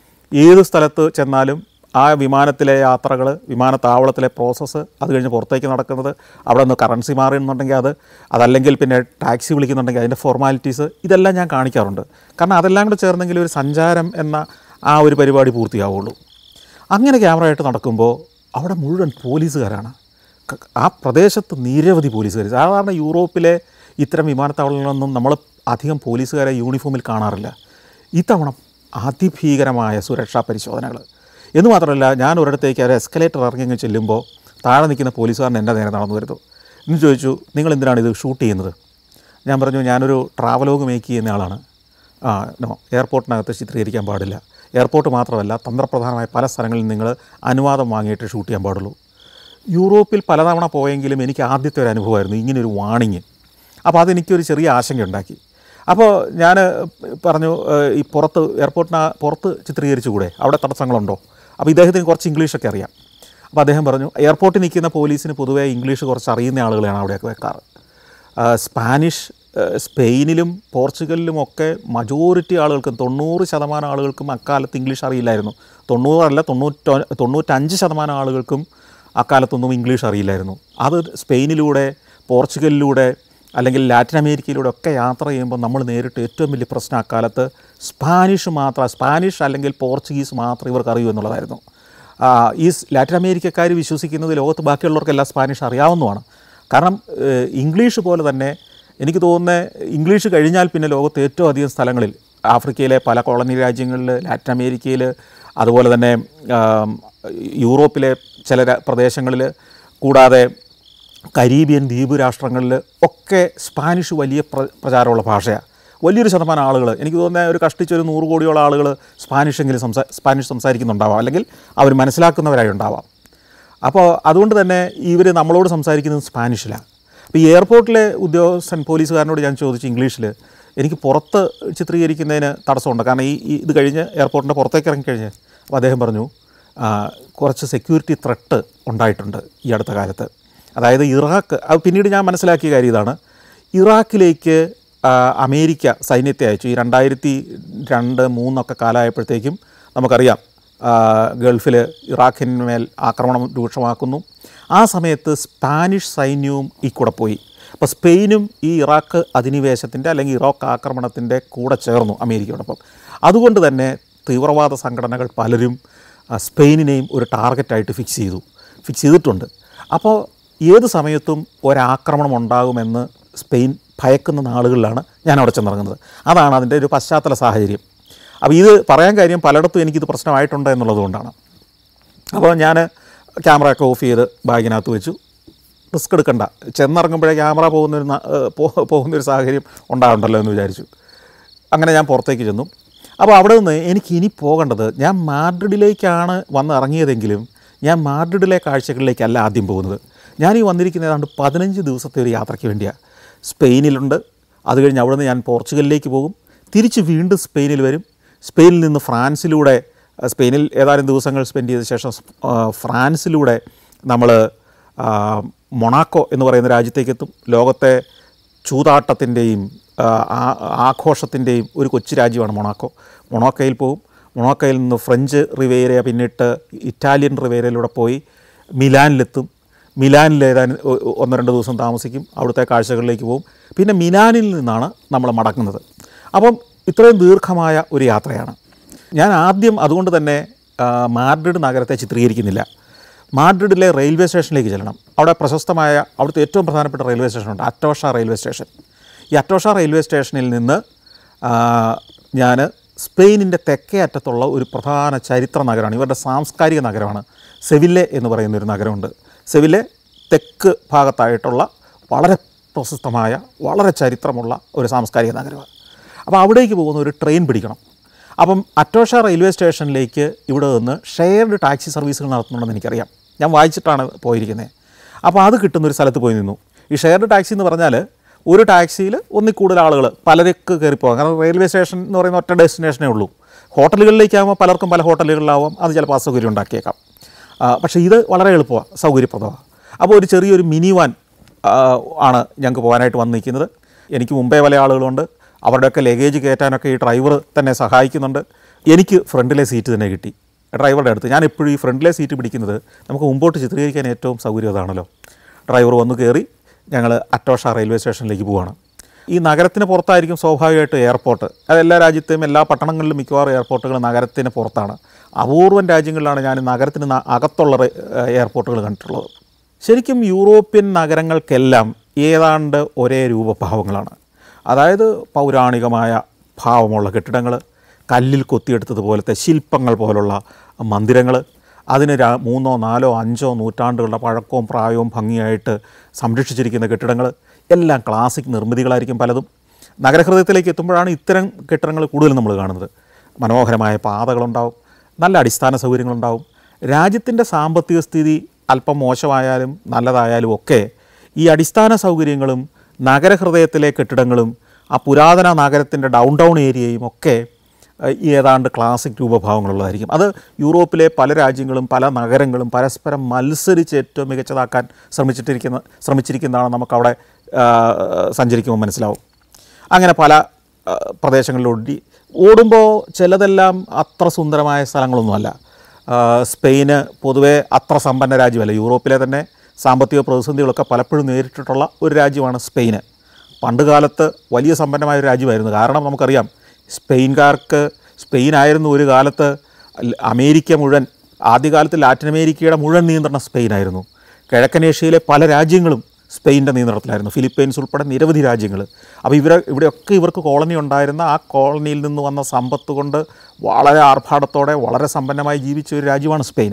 ഏത് സ്ഥലത്ത് ചെന്നാലും ആ വിമാനത്തിലെ യാത്രകൾ വിമാനത്താവളത്തിലെ പ്രോസസ്സ് അത് കഴിഞ്ഞ് പുറത്തേക്ക് നടക്കുന്നത് അവിടെ നിന്ന് കറൻസി മാറുന്നുണ്ടെങ്കിൽ അത് അതല്ലെങ്കിൽ പിന്നെ ടാക്സി വിളിക്കുന്നുണ്ടെങ്കിൽ അതിൻ്റെ ഫോർമാലിറ്റീസ് ഇതെല്ലാം ഞാൻ കാണിക്കാറുണ്ട് കാരണം അതെല്ലാം കൂടെ ചേർന്നെങ്കിൽ ഒരു സഞ്ചാരം എന്ന ആ ഒരു പരിപാടി പൂർത്തിയാവുള്ളൂ അങ്ങനെ ക്യാമറയായിട്ട് നടക്കുമ്പോൾ അവിടെ മുഴുവൻ പോലീസുകാരാണ് ക- ആ പ്രദേശത്ത് നിരവധി പോലീസുകാർ സാധാരണ യൂറോപ്പിലെ ഇത്തരം വിമാനത്താവളങ്ങളിലൊന്നും നമ്മൾ അധികം പോലീസുകാരെ യൂണിഫോമിൽ കാണാറില്ല ഇത്തവണ അതിഭീകരമായ സുരക്ഷാ പരിശോധനകൾ എന്ന് മാത്രമല്ല ഞാൻ ഒരിടത്തേക്ക് ഒരു എസ്കലേറ്റർ ഇറങ്ങി അങ്ങ് ചെല്ലുമ്പോൾ താഴെ നിൽക്കുന്ന പോലീസുകാരൻ എൻ്റെ നേരെ നടന്നു വരുന്നു എന്ന് ചോദിച്ചു നിങ്ങൾ എന്തിനാണ് ഇത് ഷൂട്ട് ചെയ്യുന്നത് ഞാൻ പറഞ്ഞു ഞാനൊരു ട്രാവലോഗ് മേക്ക് ചെയ്യുന്ന ആളാണ് ആ നോ എയർപോർട്ടിനകത്ത് ചിത്രീകരിക്കാൻ പാടില്ല എയർപോർട്ട് മാത്രമല്ല തന്ത്രപ്രധാനമായ പല സ്ഥലങ്ങളിൽ നിങ്ങൾ അനുവാദം വാങ്ങിയിട്ട് ഷൂട്ട് ചെയ്യാൻ പാടുള്ളൂ യൂറോപ്പിൽ പലതവണ പോയെങ്കിലും എനിക്ക് ആദ്യത്തെ ഒരു അനുഭവമായിരുന്നു ഇങ്ങനൊരു വാണിങ് അപ്പോൾ അതെനിക്കൊരു ചെറിയ ആശങ്കയുണ്ടാക്കി അപ്പോൾ ഞാൻ പറഞ്ഞു ഏഹ്, ഈ പുറത്ത് എയർപോർട്ടിന് പുറത്ത് ചിത്രീകരിച്ചുകൂടെ അവിടെ തടസ്സങ്ങളുണ്ടോ അപ്പോൾ ഇദ്ദേഹത്തിന് കുറച്ച് ഇംഗ്ലീഷൊക്കെ അറിയാം അപ്പോൾ അദ്ദേഹം പറഞ്ഞു എയർപോർട്ടിൽ നിൽക്കുന്ന പോലീസിന് പൊതുവേ ഇംഗ്ലീഷ് കുറച്ച് അറിയുന്ന ആളുകളെയാണ് അവിടെയൊക്കെ വെക്കാറ് ആ, സ്പാനിഷ് ആ, സ്പെയിനിലും പോർച്ചുഗലിലും ഒക്കെ മജോറിറ്റി ആളുകൾക്കും തൊണ്ണൂറ് ശതമാനം ആളുകൾക്കും അക്കാലത്ത് ഇംഗ്ലീഷ് അറിയില്ലായിരുന്നു തൊണ്ണൂറല്ല തൊണ്ണൂറ്റ തൊണ്ണൂറ്റഞ്ച് ശതമാനം ആളുകൾക്കും അക്കാലത്തൊന്നും ഇംഗ്ലീഷ് അറിയില്ലായിരുന്നു അത് സ്പെയിനിലൂടെ പോർച്ചുഗലിലൂടെ അല്ലെങ്കിൽ ലാറ്റിൻ അമേരിക്കയിലൂടെ ഒക്കെ യാത്ര ചെയ്യുമ്പോൾ നമ്മൾ നേരിട്ട് ഏറ്റവും വലിയ പ്രശ്നം അക്കാലത്ത് സ്പാനിഷ് മാത്രം സ്പാനിഷ് അല്ലെങ്കിൽ പോർച്ചുഗീസ് മാത്രം ഇവർക്ക് അറിയൂ എന്നുള്ളതായിരുന്നു ആ, ഈ സ് ലാറ്റിൻ അമേരിക്കക്കാർ വിശ്വസിക്കുന്നത് ലോകത്ത് ബാക്കിയുള്ളവർക്കെല്ലാം സ്പാനിഷ് അറിയാവുന്നതാണ് കാരണം ഏഹ്, ഇംഗ്ലീഷ് പോലെ തന്നെ എനിക്ക് തോന്നുന്നത് ഇംഗ്ലീഷ് കഴിഞ്ഞാൽ പിന്നെ ലോകത്ത് ഏറ്റവും അധികം സ്ഥലങ്ങളിൽ ആഫ്രിക്കയിലെ പല കോളനി രാജ്യങ്ങളിൽ ലാറ്റിൻ അമേരിക്കയിൽ അതുപോലെ തന്നെ ആം, യൂറോപ്പിലെ ചില രാ- പ്രദേശങ്ങളിൽ കൂടാതെ കരീബിയൻ ദ്വീപ് രാഷ്ട്രങ്ങളിൽ ഒക്കെ സ്പാനിഷ് വലിയ പ്ര പ്രചാരമുള്ള ഭാഷയാണ് വലിയൊരു ശതമാനം ആളുകൾ എനിക്ക് തോന്നുന്നത് ഒരു കഷ്ടിച്ച് ഒരു നൂറ് കോടിയോളം ആളുകൾ സ്പാനിഷെങ്കിലും സംസാ സ്പാനിഷ് സംസാരിക്കുന്നുണ്ടാവാം അല്ലെങ്കിൽ അവർ മനസ്സിലാക്കുന്നവരായി ഉണ്ടാവാം അപ്പോൾ അതുകൊണ്ട് തന്നെ ഇവർ നമ്മളോട് സംസാരിക്കുന്നത് സ്പാനിഷിലാണ് അപ്പോൾ ഈ എയർപോർട്ടിലെ ഉദ്യോഗസ്ഥൻ പോലീസുകാരനോട് ഞാൻ ചോദിച്ചു ഇംഗ്ലീഷിൽ എനിക്ക് പുറത്ത് ചിത്രീകരിക്കുന്നതിന് തടസ്സമുണ്ട് കാരണം ഈ ഈ ഇത് കഴിഞ്ഞ് എയർപോർട്ടിൻ്റെ പുറത്തേക്ക് ഇറങ്ങിക്കഴിഞ്ഞ് അപ്പോൾ അദ്ദേഹം പറഞ്ഞു ആ, കുറച്ച് സെക്യൂരിറ്റി ത്രെട്ട് ഉണ്ടായിട്ടുണ്ട് ഈ അടുത്ത കാലത്ത് അതായത് ഇറാഖ് അത് പിന്നീട് ഞാൻ മനസ്സിലാക്കിയ കാര്യം ഇതാണ് ഇറാഖിലേക്ക് ആ, അമേരിക്ക സൈന്യത്തെ അയച്ചു ഈ രണ്ടായിരത്തി രണ്ട് മൂന്നൊക്കെ കാലമായപ്പോഴത്തേക്കും നമുക്കറിയാം ഗൾഫിൽ ഇറാഖിന്മേൽ ആക്രമണം രൂക്ഷമാക്കുന്നു ആ സമയത്ത് സ്പാനിഷ് സൈന്യവും ഈ കൂടെ പോയി അപ്പോൾ സ്പെയിനും ഈ ഇറാഖ് അധിനിവേശത്തിൻ്റെ അല്ലെങ്കിൽ ഇറാഖ് ആക്രമണത്തിൻ്റെ കൂടെ ചേർന്നു അമേരിക്കയോടൊപ്പം അതുകൊണ്ട് തന്നെ തീവ്രവാദ സംഘടനകൾ പലരും ആ, സ്പെയിനിനെയും ഒരു ടാർഗറ്റായിട്ട് ഫിക്സ് ചെയ്തു ഫിക്സ് ചെയ്തിട്ടുണ്ട് അപ്പോൾ ഏത് സമയത്തും ഒരാക്രമണം ഉണ്ടാകുമെന്ന് സ്പെയിൻ ഭയക്കുന്ന നാളുകളിലാണ് ഞാൻ അവിടെ ചെന്നിറങ്ങുന്നത് അതാണ് അതിൻ്റെ ഒരു പശ്ചാത്തല സാഹചര്യം അപ്പോൾ ഇത് പറയാൻ കാര്യം പലയിടത്തും എനിക്കിത് പ്രശ്നമായിട്ടുണ്ട് എന്നുള്ളത് കൊണ്ടാണ് അപ്പോൾ ഞാൻ ക്യാമറയൊക്കെ ഓഫ് ചെയ്ത് ബാഗിനകത്ത് വെച്ചു റിസ്ക് എടുക്കണ്ട ചെന്നിറങ്ങുമ്പോഴേ ക്യാമറ പോകുന്നൊരു ന- ഏഹ് പോ- പോകുന്നൊരു സാഹചര്യം ഉണ്ടാവുണ്ടല്ലോ എന്ന് വിചാരിച്ചു അങ്ങനെ ഞാൻ പുറത്തേക്ക് ചെന്നു അപ്പോൾ അവിടെ നിന്ന് എനിക്ക് ഇനി പോകേണ്ടത് ഞാൻ മാഡ്രിഡിലേക്കാണ് വന്ന് ഇറങ്ങിയതെങ്കിലും ഞാൻ മാഡ്രിഡിലെ കാഴ്ചകളിലേക്കല്ല ആദ്യം പോകുന്നത് ഞാൻ ഈ വന്നിരിക്കുന്ന ഏതാണ്ട് പതിനഞ്ച് ദിവസത്തെ ഒരു യാത്രയ്ക്ക് വേണ്ടിയാണ് സ്പെയിനിലുണ്ട് അത് കഴിഞ്ഞ് അവിടെ നിന്ന് ഞാൻ പോർച്ചുഗലിലേക്ക് പോകും തിരിച്ച് വീണ്ടും സ്പെയിനിൽ വരും സ്പെയിനിൽ നിന്ന് ഫ്രാൻസിലൂടെ അഹ് സ്പെയിനിൽ ഏതാനും ദിവസങ്ങൾ സ്പെൻഡ് ചെയ്ത ശേഷം സ്- ആ, ഫ്രാൻസിലൂടെ നമ്മൾ മൊണാക്കോ എന്ന് പറയുന്ന രാജ്യത്തേക്ക് എത്തും ലോകത്തെ ചൂതാട്ടത്തിൻ്റെയും ആഘോഷത്തിൻ്റെയും ഒരു കൊച്ചു രാജ്യമാണ് മൊണാക്കോ മൊണാക്കോയിൽ പോകും മൊണാക്കോയിൽ നിന്ന് ഫ്രഞ്ച് റിവേര പിന്നിട്ട് ഇറ്റാലിയൻ റിവേരയിലൂടെ പോയി മിലാനിലെത്തും മിലാനിൽ ഏതാനും ഒ- ഒ- ഒന്ന് രണ്ട് ദിവസം താമസിക്കും അവിടുത്തെ കാഴ്ചകളിലേക്ക് പോകും പിന്നെ മിലാനിൽ നിന്നാണ് നമ്മൾ മടങ്ങുന്നത് അപ്പം ഇത്രയും ദീർഘമായ ഒരു യാത്രയാണ് ഞാൻ ആദ്യം അതുകൊണ്ട് തന്നെ ആ, മാഡ്രിഡ് നഗരത്തെ ചിത്രീകരിക്കുന്നില്ല മാഡ്രിഡിലെ റെയിൽവേ സ്റ്റേഷനിലേക്ക് ചെല്ലണം അവിടെ പ്രശസ്തമായ അവിടുത്തെ ഏറ്റവും പ്രധാനപ്പെട്ട റെയിൽവേ സ്റ്റേഷനുണ്ട് അറ്റോഷ റെയിൽവേ സ്റ്റേഷൻ ഈ അറ്റോഷ റെയിൽവേ സ്റ്റേഷനിൽ നിന്ന് ഞാൻ സ്പെയിനിൻ്റെ തെക്കേ അറ്റത്തുള്ള ഒരു പ്രധാന ചരിത്ര നഗരമാണ് ഇവരുടെ സാംസ്കാരിക നഗരമാണ് സെവില്ലെ എന്ന് പറയുന്ന ഒരു നഗരമുണ്ട് സെവില്ലെ തെക്ക് ഭാഗത്തായിട്ടുള്ള വളരെ പ്രശസ്തമായ വളരെ ചരിത്രമുള്ള ഒരു സാംസ്കാരിക നഗരമാണ് അപ്പോൾ അവിടേക്ക് പോകുന്ന ഒരു ട്രെയിൻ പിടിക്കണം അപ്പം അറ്റോഷ റെയിൽവേ സ്റ്റേഷനിലേക്ക് ഇവിടെ നിന്ന് ഷെയർഡ് ടാക്സി സർവീസുകൾ നടത്തുന്നുണ്ടെന്ന് എനിക്കറിയാം ഞാൻ വായിച്ചിട്ടാണ് പോയിരിക്കുന്നത് അപ്പോൾ അത് കിട്ടുന്ന ഒരു സ്ഥലത്ത് പോയി നിന്നു ഈ ഷെയർഡ് ടാക്സി എന്ന് പറഞ്ഞാൽ ഒരു ടാക്സിയിൽ ഒന്നിൽ കൂടുതൽ ആളുകൾ പലർക്ക് കയറിപ്പോകാം കാരണം റെയിൽവേ സ്റ്റേഷൻ എന്ന് പറയുന്ന ഒറ്റ ഡെസ്റ്റിനേഷനേ ഉള്ളൂ ഹോട്ടലുകളിലേക്കാകുമ്പോൾ പലർക്കും പല ഹോട്ടലുകളിലാവാം അത് ചിലപ്പോൾ അസൗകര്യം ഉണ്ടാക്കിയേക്കാം ആ, പക്ഷേ ഇത് വളരെ എളുപ്പമാണ് സൗകര്യപ്രദമാണ് അപ്പോൾ ഒരു ചെറിയൊരു മിനി വാൻ ആ, ആണ് ഞങ്ങൾക്ക് പോകാനായിട്ട് വന്ന് നിൽക്കുന്നത് എനിക്ക് മുമ്പേ പല ആളുകളുണ്ട് അവരുടെയൊക്കെ ലഗേജ് കയറ്റാനൊക്കെ ഈ ഡ്രൈവർ തന്നെ സഹായിക്കുന്നുണ്ട് എനിക്ക് ഫ്രണ്ടിലെ സീറ്റ് തന്നെ കിട്ടി ഡ്രൈവറുടെ അടുത്ത് ഞാൻ എപ്പോഴും ഈ ഫ്രണ്ടിലെ സീറ്റ് പിടിക്കുന്നത് നമുക്ക് മുമ്പോട്ട് ചിത്രീകരിക്കാൻ ഏറ്റവും സൗകര്യം അതാണല്ലോ ഡ്രൈവർ വന്ന് കയറി ഞങ്ങൾ അറ്റോഷ റെയിൽവേ സ്റ്റേഷനിലേക്ക് പോവുകയാണ് ഈ നഗരത്തിന് പുറത്തായിരിക്കും സ്വാഭാവികമായിട്ടും എയർപോർട്ട് അത് എല്ലാ രാജ്യത്തെയും എല്ലാ പട്ടണങ്ങളിലും മിക്കവാറും എയർപോർട്ടുകൾ നഗരത്തിന് പുറത്താണ് അപൂർവം രാജ്യങ്ങളിലാണ് ഞാൻ നഗരത്തിന് ന- അകത്തുള്ള റെ- എയർപോർട്ടുകൾ കണ്ടിട്ടുള്ളത് ശരിക്കും യൂറോപ്യൻ നഗരങ്ങൾക്കെല്ലാം ഏതാണ്ട് ഒരേ രൂപഭാവങ്ങളാണ് അതായത് പൗരാണികമായ ഭാവമുള്ള കെട്ടിടങ്ങൾ കല്ലിൽ കൊത്തിയെടുത്തതുപോലത്തെ ശില്പങ്ങൾ പോലുള്ള മന്ദിരങ്ങൾ അതിന് രാ മൂന്നോ നാലോ അഞ്ചോ നൂറ്റാണ്ടുകളുടെ പഴക്കവും പ്രായവും ഭംഗിയായിട്ട് സംരക്ഷിച്ചിരിക്കുന്ന കെട്ടിടങ്ങൾ എല്ലാം ക്ലാസിക് നിർമ്മിതികളായിരിക്കും പലതും നഗരഹൃദയത്തിലേക്ക് എത്തുമ്പോഴാണ് ഇത്തരം കെട്ടിടങ്ങൾ കൂടുതൽ നമ്മൾ കാണുന്നത് മനോഹരമായ പാതകളുണ്ടാവും നല്ല അടിസ്ഥാന സൗകര്യങ്ങളുണ്ടാവും രാജ്യത്തിൻ്റെ സാമ്പത്തിക സ്ഥിതി അല്പം മോശമായാലും നല്ലതായാലും ഒക്കെ ഈ അടിസ്ഥാന സൗകര്യങ്ങളും നഗരഹൃദയത്തിലെ കെട്ടിടങ്ങളും ആ പുരാതന നഗരത്തിൻ്റെ ഡൗൺ ടൗൺ ഏരിയയും ഒക്കെ ഏഹ്, ഏതാണ്ട് ക്ലാസിക് രൂപഭാവങ്ങളുള്ളതായിരിക്കും അത് യൂറോപ്പിലെ പല രാജ്യങ്ങളും പല നഗരങ്ങളും പരസ്പരം മത്സരിച്ച് ഏറ്റവും മികച്ചതാക്കാൻ ശ്രമിച്ചിട്ടിരിക്കുന്ന ശ്രമിച്ചിരിക്കുന്നതാണ് നമുക്കവിടെ ആഹ്, സഞ്ചരിക്കുമ്പോൾ മനസ്സിലാവും അങ്ങനെ പല ആ, പ്രദേശങ്ങളിലൊടി ഓടുമ്പോൾ ചിലതെല്ലാം അത്ര സുന്ദരമായ സ്ഥലങ്ങളൊന്നുമല്ല ആ, സ്പെയിന് പൊതുവേ അത്ര സമ്പന്ന രാജ്യമല്ല യൂറോപ്പിലെ തന്നെ സാമ്പത്തിക പ്രതിസന്ധികളൊക്കെ പലപ്പോഴും നേരിട്ടിട്ടുള്ള ഒരു രാജ്യമാണ് സ്പെയിന് പണ്ട് കാലത്ത് വലിയ സമ്പന്നമായ ഒരു രാജ്യമായിരുന്നു കാരണം നമുക്കറിയാം സ്പെയിൻകാർക്ക് സ്പെയിനായിരുന്നു ഒരു കാലത്ത് ല- അമേരിക്ക മുഴുവൻ ആദ്യകാലത്ത് ലാറ്റിൻ അമേരിക്കയുടെ മുഴുവൻ നിയന്ത്രണം സ്പെയിനായിരുന്നു കിഴക്കൻ ഏഷ്യയിലെ പല രാജ്യങ്ങളും സ്പെയിൻ്റെ നിയന്ത്രണത്തിലായിരുന്നു ഫിലിപ്പൈൻസ് ഉൾപ്പെടെ നിരവധി രാജ്യങ്ങൾ അപ്പോൾ ഇവരെ ഇവിടെയൊക്കെ ഇവർക്ക് കോളനി ഉണ്ടായിരുന്ന ആ കോളനിയിൽ നിന്ന് വന്ന സമ്പത്ത് കൊണ്ട് വളരെ ആർഭാടത്തോടെ വളരെ സമ്പന്നമായി ജീവിച്ച ഒരു രാജ്യമാണ് സ്പെയിൻ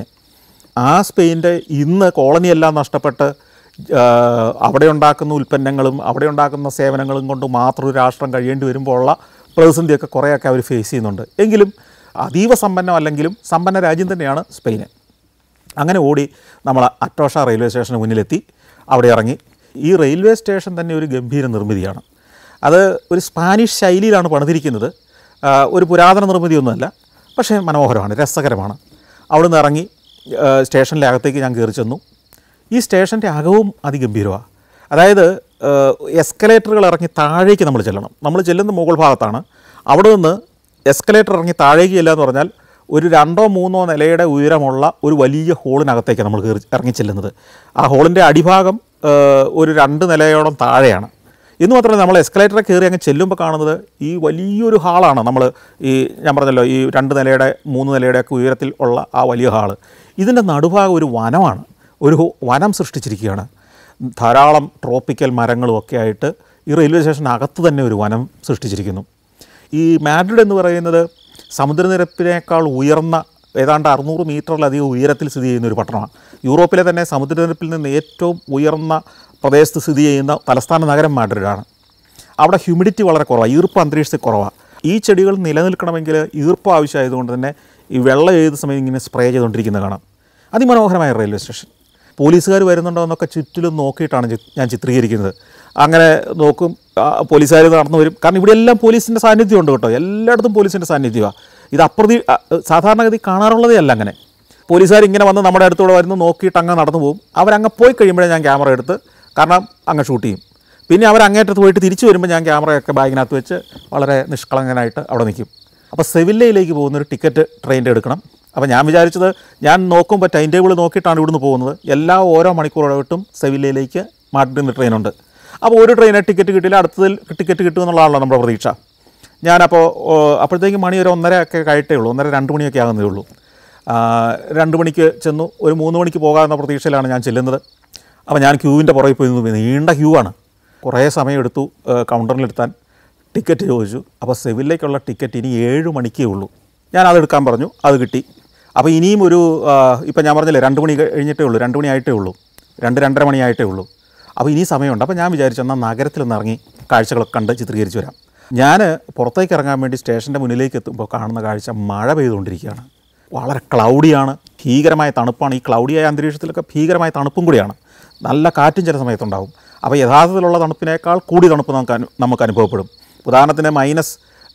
ആ സ്പെയിൻ്റെ ഇന്ന് കോളനിയെല്ലാം നഷ്ടപ്പെട്ട് ആ, അവിടെ ഉണ്ടാക്കുന്ന ഉൽപ്പന്നങ്ങളും അവിടെ ഉണ്ടാക്കുന്ന സേവനങ്ങളും കൊണ്ട് മാത്രം ഒരു രാഷ്ട്രം കഴിയേണ്ടി വരുമ്പോൾ ഉള്ള പ്രതിസന്ധിയൊക്കെ കുറേയൊക്കെ അവർ ഫേസ് ചെയ്യുന്നുണ്ട് എങ്കിലും അതീവ സമ്പന്നമല്ലെങ്കിലും സമ്പന്ന രാജ്യം തന്നെയാണ് സ്പെയിന് അങ്ങനെ ഓടി നമ്മൾ അറ്റോഷ റെയിൽവേ സ്റ്റേഷന് മുന്നിലെത്തി അവിടെ ഇറങ്ങി ഈ റെയിൽവേ സ്റ്റേഷൻ തന്നെ ഒരു ഗംഭീര നിർമ്മിതിയാണ് അത് ഒരു സ്പാനിഷ് ശൈലിയിലാണ് പണിതിരിക്കുന്നത് ആ, ഒരു പുരാതന നിർമ്മിതിയൊന്നുമല്ല പക്ഷേ മനോഹരമാണ് രസകരമാണ് അവിടെ നിന്ന് ഇറങ്ങി ആ, സ്റ്റേഷനിലെ അകത്തേക്ക് ഞാൻ കയറി ചെന്നു ഈ സ്റ്റേഷൻ്റെ അകവും അതിഗംഭീരമാണ് അതായത് എസ്കലേറ്ററുകൾ ഇറങ്ങി താഴേക്ക് നമ്മൾ ചെല്ലണം നമ്മൾ ചെല്ലുന്ന മുകൾ ഭാഗത്താണ് അവിടെ നിന്ന് എസ്കലേറ്റർ ഇറങ്ങി താഴേക്ക് ചെല്ലുക എന്ന് പറഞ്ഞാൽ ഒരു രണ്ടോ മൂന്നോ നിലയുടെ ഉയരമുള്ള ഒരു വലിയ ഹോളിനകത്തേക്ക് നമ്മൾ കയറി ഇറങ്ങി ചെല്ലുന്നത് ആ ഹോളിൻ്റെ അടിഭാഗം ആ, ഒരു രണ്ട് നിലയോളം താഴെയാണ് ഇന്ന് മാത്രമല്ല നമ്മൾ എസ്കലേറ്ററിൽ കയറി അങ്ങ് ചെല്ലുമ്പോൾ കാണുന്നത് ഈ വലിയൊരു ഹാളാണ് നമ്മൾ ഈ ഞാൻ പറഞ്ഞല്ലോ ഈ രണ്ട് നിലയുടെ മൂന്ന് നിലയുടെ ഒക്കെ ഉയരത്തിൽ ഉള്ള ആ വലിയ ഹാള് ഇതിൻ്റെ നടുഭാഗം ഒരു വനമാണ് ഒരു ഹോ- വനം സൃഷ്ടിച്ചിരിക്കുകയാണ് ധാരാളം ട്രോപ്പിക്കൽ മരങ്ങളും ഒക്കെ ആയിട്ട് ഈ റെയിൽവേ സ്റ്റേഷനകത്ത് തന്നെ ഒരു വനം സൃഷ്ടിച്ചിരിക്കുന്നു ഈ മാഡ്രിഡ് എന്ന് പറയുന്നത് സമുദ്രനിരപ്പിനേക്കാൾ ഉയർന്ന ഏതാണ്ട് അറുന്നൂറ് മീറ്ററിലധികം ഉയരത്തിൽ സ്ഥിതി ചെയ്യുന്ന ഒരു പട്ടണമാണ് യൂറോപ്പിലെ തന്നെ സമുദ്രനിരപ്പിൽ നിന്ന് ഏറ്റവും ഉയർന്ന പ്രദേശത്ത് സ്ഥിതി ചെയ്യുന്ന തലസ്ഥാന നഗരം മാഡ്രിഡാണ് അവിടെ ഹ്യൂമിഡിറ്റി വളരെ കുറവാണ് ഈർപ്പം അന്തരീക്ഷത്തിൽ കുറവാണ് ഈ ചെടികൾ നിലനിൽക്കണമെങ്കിൽ ഈർപ്പം ആവശ്യമായതുകൊണ്ട് തന്നെ ഈ വെള്ളം ഏത് സമയം ഇങ്ങനെ സ്പ്രേ ചെയ്തുകൊണ്ടിരിക്കുന്നത് കാണാം അതിമനോഹരമായ റെയിൽവേ സ്റ്റേഷൻ പോലീസുകാർ വരുന്നുണ്ടോ എന്നൊക്കെ ചുറ്റിലും നോക്കിയിട്ടാണ് ചി- ഞാൻ ചിത്രീകരിക്കുന്നത് അങ്ങനെ നോക്കും ആ, പോലീസുകാർ നടന്നു വരും കാരണം ഇവിടെ എല്ലാം പോലീസിൻ്റെ സാന്നിധ്യം ഉണ്ട് കേട്ടോ എല്ലായിടത്തും പോലീസിൻ്റെ സാന്നിധ്യമാണ് ഇത് അപ്രതി ആ, സാധാരണഗതി കാണാറുള്ളതേ അല്ല അങ്ങനെ പോലീസുകാർ ഇങ്ങനെ വന്ന് നമ്മുടെ അടുത്തൂടെ വരുന്നു നോക്കിയിട്ട് അങ്ങ് നടന്നു പോകും അവരങ്ങ് പോയി കഴിയുമ്പോഴേ ഞാൻ ക്യാമറ എടുത്ത് കാരണം അങ്ങ് ഷൂട്ട് ചെയ്യും പിന്നെ അവർ അങ്ങേറ്റത്ത് പോയിട്ട് തിരിച്ചു വരുമ്പോൾ ഞാൻ ക്യാമറയൊക്കെ ബാഗിനകത്ത് വെച്ച് വളരെ നിഷ്കളങ്കനായിട്ട് അവിടെ നിൽക്കും അപ്പോൾ സെവില്ലയിലേക്ക് പോകുന്ന ഒരു ടിക്കറ്റ് ട്രെയിനിൻ്റെ എടുക്കണം അപ്പോൾ ഞാൻ വിചാരിച്ചത് ഞാൻ നോക്കുമ്പോൾ ടൈം ടേബിൾ നോക്കിയിട്ടാണ് ഇവിടുന്ന് പോകുന്നത് എല്ലാ ഓരോ മണിക്കൂറോട്ടും സെവില്ലയിലേക്ക് മാഡ്രിഡിൽ ട്രെയിനുണ്ട് അപ്പോൾ ഒരു ട്രെയിനെ ടിക്കറ്റ് കിട്ടിയില്ല അടുത്തതിൽ ടിക്കറ്റ് കിട്ടുമെന്നുള്ളതാണല്ലോ നമ്മുടെ പ്രതീക്ഷ ഞാനപ്പോൾ ഓ, അപ്പോഴത്തേക്ക് മണി ഒരു ഒന്നര ഒക്കെ കഴിട്ടേ ഉള്ളൂ ഒന്നര രണ്ട് മണിയൊക്കെ ആകുന്നേ ഉള്ളൂ ആ, രണ്ട് മണിക്ക് ചെന്നു ഒരു മൂന്ന് മണിക്ക് പോകാമെന്ന പ്രതീക്ഷയിലാണ് ഞാൻ ചെല്ലുന്നത് അപ്പോൾ ഞാൻ ക്യൂവിൻ്റെ പുറകിൽ പോയി നിന്ന് നീണ്ട ക്യൂ ആണ് കുറേ സമയമെടുത്തു കൗണ്ടറിലെത്താൻ ടിക്കറ്റ് ചോദിച്ചു അപ്പോൾ സെവിലേക്കുള്ള ടിക്കറ്റ് ഇനി ഏഴ് മണിക്കേ ഉള്ളൂ ഞാൻ അത് എടുക്കാൻ പറഞ്ഞു അത് കിട്ടി അപ്പോൾ ഇനിയും ഒരു ഇപ്പം ഞാൻ പറഞ്ഞില്ലേ രണ്ട് മണി കഴിഞ്ഞിട്ടേ ഉള്ളൂ രണ്ട് മണി ആയിട്ടേ ഉള്ളൂ രണ്ട് രണ്ടര മണി ആയിട്ടേ ഉള്ളൂ അപ്പോൾ ഇനി സമയമുണ്ട് അപ്പോൾ ഞാൻ വിചാരിച്ചു എന്നാൽ നഗരത്തിൽ നിന്ന് ഇറങ്ങി കാഴ്ചകളൊക്കെ കണ്ട് ചിത്രീകരിച്ച് വരാം ഞാൻ പുറത്തേക്ക് ഇറങ്ങാൻ വേണ്ടി സ്റ്റേഷൻ്റെ മുന്നിലേക്ക് എത്തുമ്പോൾ കാണുന്ന കാഴ്ച മഴ പെയ്തുകൊണ്ടിരിക്കുകയാണ് വളരെ ക്ലൗഡിയാണ് ഭീകരമായ തണുപ്പാണ് ഈ ക്ലൗഡിയായ അന്തരീക്ഷത്തിലൊക്കെ ഭീകരമായ തണുപ്പും കൂടിയാണ് നല്ല കാറ്റും ചില സമയത്തുണ്ടാവും അപ്പോൾ യഥാർത്ഥത്തിലുള്ള തണുപ്പിനേക്കാൾ കൂടി തണുപ്പ് നമുക്ക് അനു നമുക്ക് അനുഭവപ്പെടും ഉദാഹരണത്തിന് മൈനസ്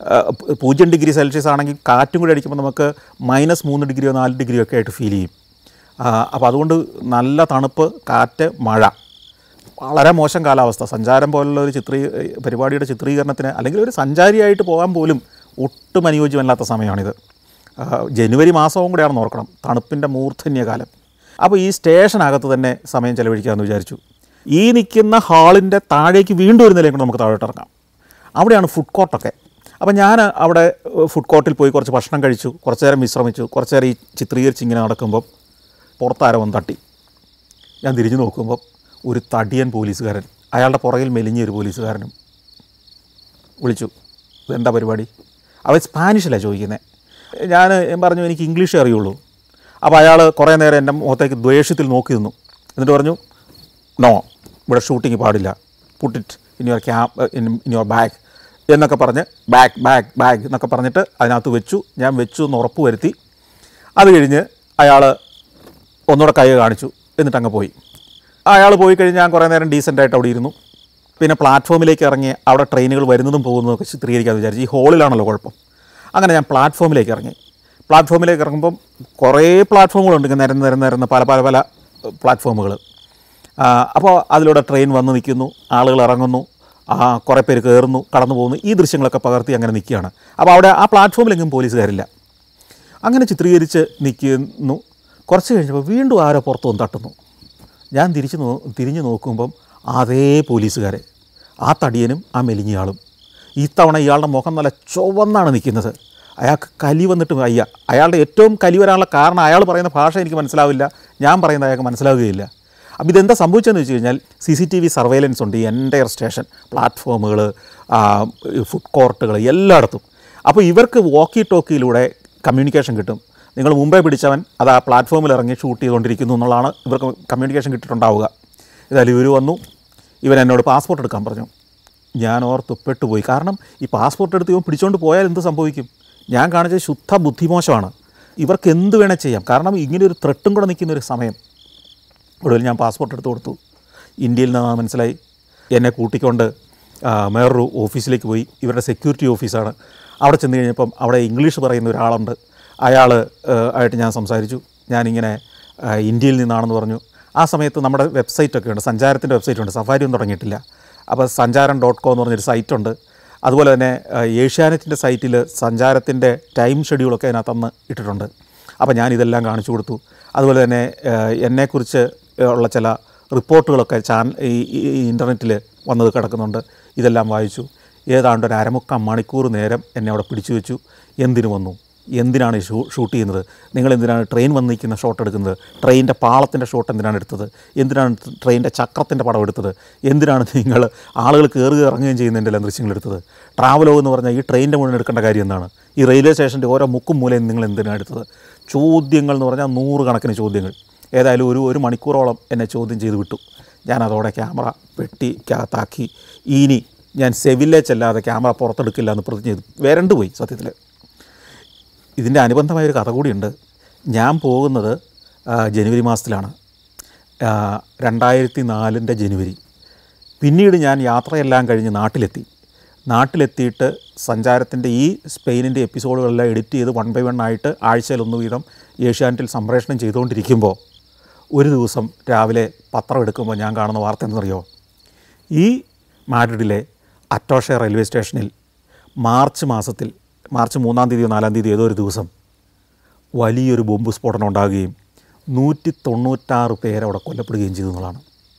പൂജ്യം ഡിഗ്രി സെൽഷ്യസ് ആണെങ്കിൽ കാറ്റും കൂടി അടിക്കുമ്പോൾ നമുക്ക് മൈനസ് മൂന്ന് ഡിഗ്രിയോ നാല് ഡിഗ്രിയോ ഒക്കെ ആയിട്ട് ഫീൽ ചെയ്യും അപ്പോൾ അതുകൊണ്ട് നല്ല തണുപ്പ് കാറ്റ് മഴ വളരെ മോശം കാലാവസ്ഥ സഞ്ചാരം പോലുള്ള ഒരു ചിത്രീ പരിപാടിയുടെ ചിത്രീകരണത്തിന് അല്ലെങ്കിൽ ഒരു സഞ്ചാരിയായിട്ട് പോകാൻ പോലും ഒട്ടും അനുയോജ്യമല്ലാത്ത സമയമാണിത് ആ, ജനുവരി മാസവും കൂടെയാണെന്ന് ഓർക്കണം തണുപ്പിൻ്റെ മൂർധന്യകാലം അപ്പോൾ ഈ സ്റ്റേഷനകത്ത് തന്നെ സമയം ചെലവഴിക്കാമെന്ന് വിചാരിച്ചു ഈ നിൽക്കുന്ന ഹാളിൻ്റെ താഴേക്ക് വീണ്ടും ഒരു നിലയും കൂടെ നമുക്ക് താഴോട്ട് ഇറങ്ങാം അവിടെയാണ് ഫുഡ് കോർട്ടൊക്കെ അപ്പോൾ ഞാൻ അവിടെ ഫുഡ് കോർട്ടിൽ പോയി കുറച്ച് ഭക്ഷണം കഴിച്ചു കുറച്ച് നേരം വിശ്രമിച്ചു കുറച്ച് നേരം ഈ ചിത്രീകരിച്ച് ഇങ്ങനെ നടക്കുമ്പോൾ പുറത്താരോ വന്ന് തട്ടി ഞാൻ തിരിഞ്ഞു നോക്കുമ്പോൾ ഒരു തടിയൻ പോലീസുകാരൻ അയാളുടെ പുറകിൽ മെലിഞ്ഞ ഒരു പോലീസുകാരനും വിളിച്ചു ഇതെന്താ പരിപാടി അവൻ സ്പാനിഷിലാണ് ചോദിക്കുന്നത് ഞാൻ പറഞ്ഞു എനിക്ക് ഇംഗ്ലീഷേ അറിയുള്ളൂ അപ്പോൾ അയാൾ കുറേ നേരം എൻ്റെ മുഖത്തേക്ക് ദ്വേഷത്തിൽ നോക്കി നിന്നു എന്നിട്ട് പറഞ്ഞു നോ ഇവിടെ ഷൂട്ടിങ് പാടില്ല പുട്ട് ഇറ്റ് ഇൻ യുവർ ക്യാ ഇൻ ഇൻ യുവർ ബാഗ് എന്നൊക്കെ പറഞ്ഞ് ബാഗ് ബാഗ് ബാഗ് എന്നൊക്കെ പറഞ്ഞിട്ട് അതിനകത്ത് വെച്ചു ഞാൻ വെച്ചു എന്ന് ഉറപ്പ് വരുത്തി അത് കഴിഞ്ഞ് അയാൾ ഒന്നുകൂടെ കൈ കാണിച്ചു എന്നിട്ട് അങ്ങ് പോയി അയാൾ പോയി കഴിഞ്ഞ് ഞാൻ കുറേ നേരം ഡീസൻ്റായിട്ട് അവിടെ ഇരുന്നു പിന്നെ പ്ലാറ്റ്ഫോമിലേക്ക് ഇറങ്ങി അവിടെ ട്രെയിനുകൾ വരുന്നതും പോകുന്നതും ഒക്കെ ചിത്രീകരിക്കാമെന്ന് വിചാരിച്ചു ഈ ഹോളിലാണല്ലോ കുഴപ്പം അങ്ങനെ ഞാൻ പ്ലാറ്റ്ഫോമിലേക്ക് ഇറങ്ങി പ്ലാറ്റ്ഫോമിലേക്ക് ഇറങ്ങുമ്പം കുറേ പ്ലാറ്റ്ഫോമുകളുണ്ട് ഇങ്ങനെ നിരന്ന് നിരന്ന് നിരന്ന് പല പല പല പ്ലാറ്റ്ഫോമുകൾ അപ്പോൾ അതിലൂടെ ട്രെയിൻ വന്ന് നിൽക്കുന്നു ആളുകൾ ഇറങ്ങുന്നു ആ, കുറേ പേര് കയറുന്നു കടന്നു പോകുന്നു ഈ ദൃശ്യങ്ങളൊക്കെ പകർത്തി അങ്ങനെ നിൽക്കുകയാണ് അപ്പോൾ അവിടെ ആ പ്ലാറ്റ്ഫോമിലെങ്കിലും പോലീസുകാരില്ല അങ്ങനെ ചിത്രീകരിച്ച് നിൽക്കുന്നു കുറച്ച് കഴിഞ്ഞപ്പോൾ വീണ്ടും ആരോ പുറത്തു വന്ന് തട്ടുന്നു ഞാൻ തിരിച്ച് നോ തിരിഞ്ഞ് നോക്കുമ്പം അതേ പോലീസുകാരെ ആ തടിയനും ആ മെലിഞ്ഞയാളും ഇത്തവണ ഇയാളുടെ മുഖം നല്ല ചുവന്നാണ് നിൽക്കുന്നത് അയാൾക്ക് കലി വന്നിട്ട് വയ്യ അയാളുടെ ഏറ്റവും കലി വരാനുള്ള കാരണം അയാൾ പറയുന്ന ഭാഷ എനിക്ക് മനസ്സിലാവില്ല ഞാൻ പറയുന്നത് അയാൾക്ക് മനസ്സിലാവുകയില്ല അപ്പോൾ ഇതെന്താ സംഭവിച്ചതെന്ന് വെച്ച് കഴിഞ്ഞാൽ C C T V surveillance ഉണ്ട് ഈ എൻ്റയർ സ്റ്റേഷൻ പ്ലാറ്റ്ഫോമുകൾ ഫുഡ് കോർട്ടുകൾ എല്ലായിടത്തും അപ്പോൾ ഇവർക്ക് വോക്കി ടോക്കിയിലൂടെ കമ്മ്യൂണിക്കേഷൻ കിട്ടും നിങ്ങൾ മുമ്പേ പിടിച്ചവൻ അത് ആ പ്ലാറ്റ്ഫോമിൽ ഇറങ്ങി ഷൂട്ട് ചെയ്തുകൊണ്ടിരിക്കുന്നു എന്നുള്ളതാണ് ഇവർക്ക് കമ്മ്യൂണിക്കേഷൻ കിട്ടിയിട്ടുണ്ടാവുക ഏതായാലും ഇവർ വന്നു ഇവൻ എന്നോട് പാസ്പോർട്ട് എടുക്കാൻ പറഞ്ഞു ഞാൻ ഓർത്ത് പെട്ടുപോയി കാരണം ഈ പാസ്പോർട്ട് എടുത്ത് ഇവൻ പിടിച്ചുകൊണ്ട് പോയാൽ എന്ത് സംഭവിക്കും ഞാൻ കാണിച്ചത് ശുദ്ധ ബുദ്ധിമോശമാണ് ഇവർക്ക് എന്ത് വേണേൽ ചെയ്യാം കാരണം ഇങ്ങനെ ഒരു ത്രെട്ടും കൂടെ നിൽക്കുന്ന ഒരു സമയം ഒടുവിൽ ഞാൻ പാസ്പോർട്ട് എടുത്ത് കൊടുത്തു ഇന്ത്യയിൽ നിന്ന് മനസ്സിലായി എന്നെ കൂട്ടിക്കൊണ്ട് ആ, വേറൊരു ഓഫീസിലേക്ക് പോയി ഇവരുടെ സെക്യൂരിറ്റി ഓഫീസാണ് അവിടെ ചെന്ന് കഴിഞ്ഞപ്പം അവിടെ ഇംഗ്ലീഷ് പറയുന്ന ഒരാളുണ്ട് അയാൾ ആയിട്ട് ഞാൻ സംസാരിച്ചു ഞാനിങ്ങനെ ആ, ഇന്ത്യയിൽ നിന്നാണെന്ന് പറഞ്ഞു ആ സമയത്ത് നമ്മുടെ വെബ്സൈറ്റൊക്കെ ഉണ്ട് സഞ്ചാരത്തിൻ്റെ വെബ്സൈറ്റ് ഉണ്ട് സഫാരി ഒന്നും തുടങ്ങിയിട്ടില്ല അപ്പോൾ സഞ്ചാരം ഡോട്ട് കോം എന്ന് പറഞ്ഞൊരു സൈറ്റുണ്ട് അതുപോലെ തന്നെ ആ, ഏഷ്യാനെറ്റിൻ്റെ സൈറ്റിൽ സഞ്ചാരത്തിൻ്റെ ടൈം ഷെഡ്യൂളൊക്കെ അതിനകത്തന്ന് ഇട്ടിട്ടുണ്ട് അപ്പോൾ ഞാൻ ഇതെല്ലാം കാണിച്ചു കൊടുത്തു അതുപോലെ തന്നെ ആ, എന്നെക്കുറിച്ച് ഉള്ള ചില റിപ്പോർട്ടുകളൊക്കെ ചാനൽ ഈ ഇൻ്റർനെറ്റിൽ വന്നത് കിടക്കുന്നുണ്ട് ഇതെല്ലാം വായിച്ചു ഏതാണ്ട് ഒരു അരമുക്കാൽ മണിക്കൂർ നേരം എന്നെ അവിടെ പിടിച്ചു വെച്ചു എന്തിനു വന്നു എന്തിനാണ് ഈ ഷൂ ഷൂട്ട് ചെയ്യുന്നത് നിങ്ങൾ എന്തിനാണ് ട്രെയിൻ വന്ന് നിൽക്കുന്ന ഷോട്ട് എടുക്കുന്നത് ട്രെയിനിൻ്റെ പാളത്തിൻ്റെ ഷോട്ട് എന്തിനാണ് എടുത്തത് എന്തിനാണ് ട്രെയിനിൻ്റെ ചക്രത്തിൻ്റെ പടം എടുത്തത് എന്തിനാണ് നിങ്ങൾ ആളുകൾ കയറുകയും ഇറങ്ങുകയും ചെയ്യുന്നതിൻ്റെ എല്ലാം ദൃശ്യങ്ങൾ എടുത്തത് ട്രാവലോ എന്ന് പറഞ്ഞാൽ ഈ ട്രെയിനിൻ്റെ മുന്നിൽ എടുക്കേണ്ട കാര്യം എന്താണ് ഈ റെയിൽവേ സ്റ്റേഷൻ്റെ ഓരോ മുക്കും മൂലയും നിങ്ങൾ എന്തിനാണ് എടുത്തത് ചോദ്യങ്ങൾ എന്ന് പറഞ്ഞാൽ നൂറുകണക്കിന് ചോദ്യങ്ങൾ ഏതായാലും ഒരു ഒരു മണിക്കൂറോളം എന്നെ ചോദ്യം ചെയ്ത് വിട്ടു ഞാൻ അതോടെ ക്യാമറ പെട്ടിക്കകത്താക്കി ഇനി ഞാൻ സെവിലെ ചെല്ലാതെ ക്യാമറ പുറത്തെടുക്കില്ല എന്ന് പ്രതിജ്ഞ ചെയ്തു വരണ്ടു പോയി സത്യത്തിൽ ഇതിൻ്റെ അനുബന്ധമായൊരു കഥ കൂടിയുണ്ട് ഞാൻ പോകുന്നത് ആ, ജനുവരി മാസത്തിലാണ് ആ, രണ്ടായിരത്തി നാലിൻ്റെ ജനുവരി പിന്നീട് ഞാൻ യാത്രയെല്ലാം കഴിഞ്ഞ് നാട്ടിലെത്തി നാട്ടിലെത്തിയിട്ട് സഞ്ചാരത്തിൻ്റെ ഈ സ്പെയിനിൻ്റെ എപ്പിസോഡുകളെല്ലാം എഡിറ്റ് ചെയ്ത് വൺ ബൈ വൺ ആയിട്ട് ആഴ്ചയിൽ ഒന്ന് വീതം ഏഷ്യാനെറ്റിൽ സംപ്രേഷണം ചെയ്തുകൊണ്ടിരിക്കുമ്പോൾ ഒരു ദിവസം രാവിലെ പത്രം എടുക്കുമ്പോൾ ഞാൻ കാണുന്ന വാർത്ത എന്തെന്നറിയോ ഈ മാഡ്രിഡിലെ അറ്റോഷ റെയിൽവേ സ്റ്റേഷനിൽ മാർച്ച് മാസത്തിൽ മാർച്ച് മൂന്നാം തീയതിയോ നാലാം തീയതി ഏതോ ഒരു ദിവസം വലിയൊരു ബോംബ് സ്ഫോടനം ഉണ്ടാകുകയും നൂറ്റി തൊണ്ണൂറ്റാറ് പേരവിടെ കൊല്ലപ്പെടുകയും ചെയ്തു എന്നുള്ളതാണ്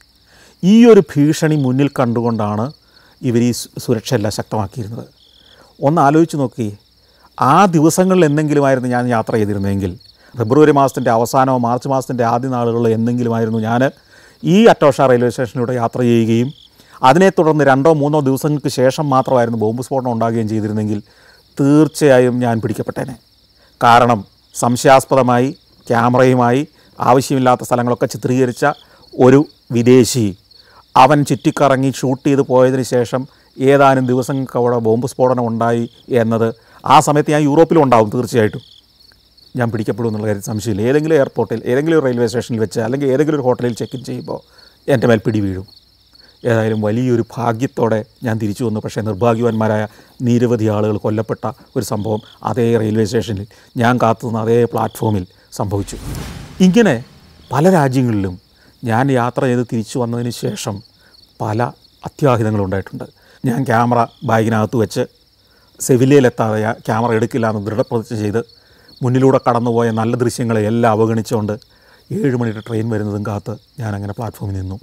ഈ ഒരു ഭീഷണി മുന്നിൽ കണ്ടുകൊണ്ടാണ് ഇവർ ഈ സു- സുരക്ഷ എല്ലാം ശക്തമാക്കിയിരുന്നത് ഒന്ന് ആലോചിച്ച് നോക്കി ആ ദിവസങ്ങളിൽ എന്തെങ്കിലുമായിരുന്നു ഞാൻ യാത്ര ചെയ്തിരുന്നെങ്കിൽ ഫെബ്രുവരി മാസത്തിൻ്റെ അവസാനമോ മാർച്ച് മാസത്തിൻ്റെ ആദ്യ നാളുകളിലോ എന്തെങ്കിലുമായിരുന്നു ഞാൻ ഈ അറ്റോഷ റെയിൽവേ സ്റ്റേഷനിലൂടെ യാത്ര ചെയ്യുകയും അതിനെ തുടർന്ന് രണ്ടോ മൂന്നോ ദിവസങ്ങൾക്ക് ശേഷം മാത്രമായിരുന്നു ബോംബ് സ്ഫോടനം ഉണ്ടാകുകയും ചെയ്തിരുന്നെങ്കിൽ തീർച്ചയായും ഞാൻ പിടിക്കപ്പെട്ടേനെ കാരണം സംശയാസ്പദമായി ക്യാമറയുമായി ആവശ്യമില്ലാത്ത സ്ഥലങ്ങളൊക്കെ ചിത്രീകരിച്ച ഒരു വിദേശി അവൻ ചുറ്റിക്കറങ്ങി ഷൂട്ട് ചെയ്ത് പോയതിന് ശേഷം ഏതാനും ദിവസങ്ങൾക്ക് അവിടെ ബോംബ് സ്ഫോടനം ഉണ്ടായി എന്നത് ആ സമയത്ത് ഞാൻ യൂറോപ്പിലും ഉണ്ടാവും തീർച്ചയായിട്ടും ഞാൻ പിടിക്കപ്പെടും എന്നുള്ള കാര്യം സംശയമില്ല ഏതെങ്കിലും എയർപോർട്ടിൽ ഏതെങ്കിലും ഒരു റെയിൽവേ സ്റ്റേഷനിൽ വെച്ച് അല്ലെങ്കിൽ ഏതെങ്കിലും ഒരു ഹോട്ടലിൽ ചെക്ക് ഇൻ ചെയ്യുമ്പോൾ എൻ്റെ മേൽ പിടി വീഴും ഏതായാലും വലിയൊരു ഭാഗ്യത്തോടെ ഞാൻ തിരിച്ചു വന്നു പക്ഷേ നിർഭാഗ്യവാന്മാരായ നിരവധി ആളുകൾ കൊല്ലപ്പെട്ട ഒരു സംഭവം അതേ റെയിൽവേ സ്റ്റേഷനിൽ ഞാൻ കാത്തുനിന്ന അതേ പ്ലാറ്റ്ഫോമിൽ സംഭവിച്ചു ഇങ്ങനെ പല രാജ്യങ്ങളിലും ഞാൻ യാത്ര ചെയ്ത് തിരിച്ചു വന്നതിന് ശേഷം പല അത്യാഹിതങ്ങളും ഉണ്ടായിട്ടുണ്ട് ഞാൻ ക്യാമറ ബാഗിനകത്ത് വെച്ച് സെവിലയിലെത്താതെ യാ- ക്യാമറ എടുക്കില്ല എന്ന് ദൃഢപ്രതിജ്ഞ ചെയ്ത് മുന്നിലൂടെ കടന്നുപോയ നല്ല ദൃശ്യങ്ങളെ എല്ലാം അവഗണിച്ചുകൊണ്ട് ഏഴ് മണിയുടെ ട്രെയിൻ വരുന്നതും കാത്ത് ഞാൻ അങ്ങനെ പ്ലാറ്റ്ഫോമിൽ നിന്നു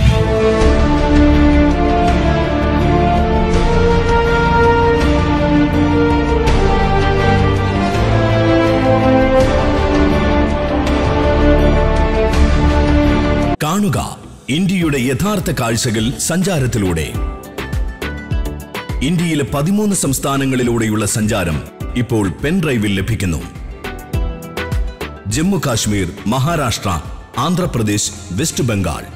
കാണുക ഇന്ത്യയുടെ യഥാർത്ഥ കാഴ്ചകൾ സഞ്ചാരത്തിലൂടെ ഇന്ത്യയിലെ പതിമൂന്ന് സംസ്ഥാനങ്ങളിലൂടെയുള്ള സഞ്ചാരം ഇപ്പോൾ പെൻഡ്രൈവിൽ ലഭിക്കുന്നു ജമ്മു കാശ്മീർ മഹാരാഷ്ട്ര ആന്ധ്രാപ്രദേശ് വെസ്റ്റ് ബംഗാൾ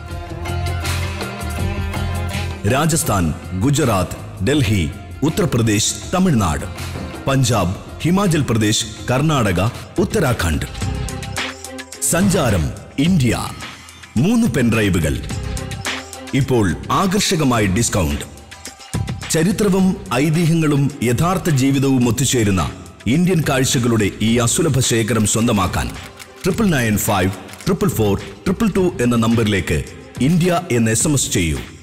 രാജസ്ഥാൻ ഗുജറാത്ത് ഡൽഹി ഉത്തർപ്രദേശ് തമിഴ്നാട് പഞ്ചാബ് ഹിമാചൽ പ്രദേശ് കർണാടക ഉത്തരാഖണ്ഡ് സഞ്ചാരം ഇന്ത്യ മൂന്ന് പെൻഡ്രൈവുകൾ ഇപ്പോൾ ആകർഷകമായ ഡിസ്കൗണ്ട് ചരിത്രവും ഐതിഹ്യങ്ങളും യഥാർത്ഥ ജീവിതവും ഒത്തുചേരുന്ന ഇന്ത്യൻ കാഴ്ചകളുടെ ഈ അസുലഭ ശേഖരം സ്വന്തമാക്കാൻ triple nine five triple four triple two എന്ന നമ്പറിലേക്ക് ഇന്ത്യ എന്ന് എസ് എം എസ് ചെയ്യൂ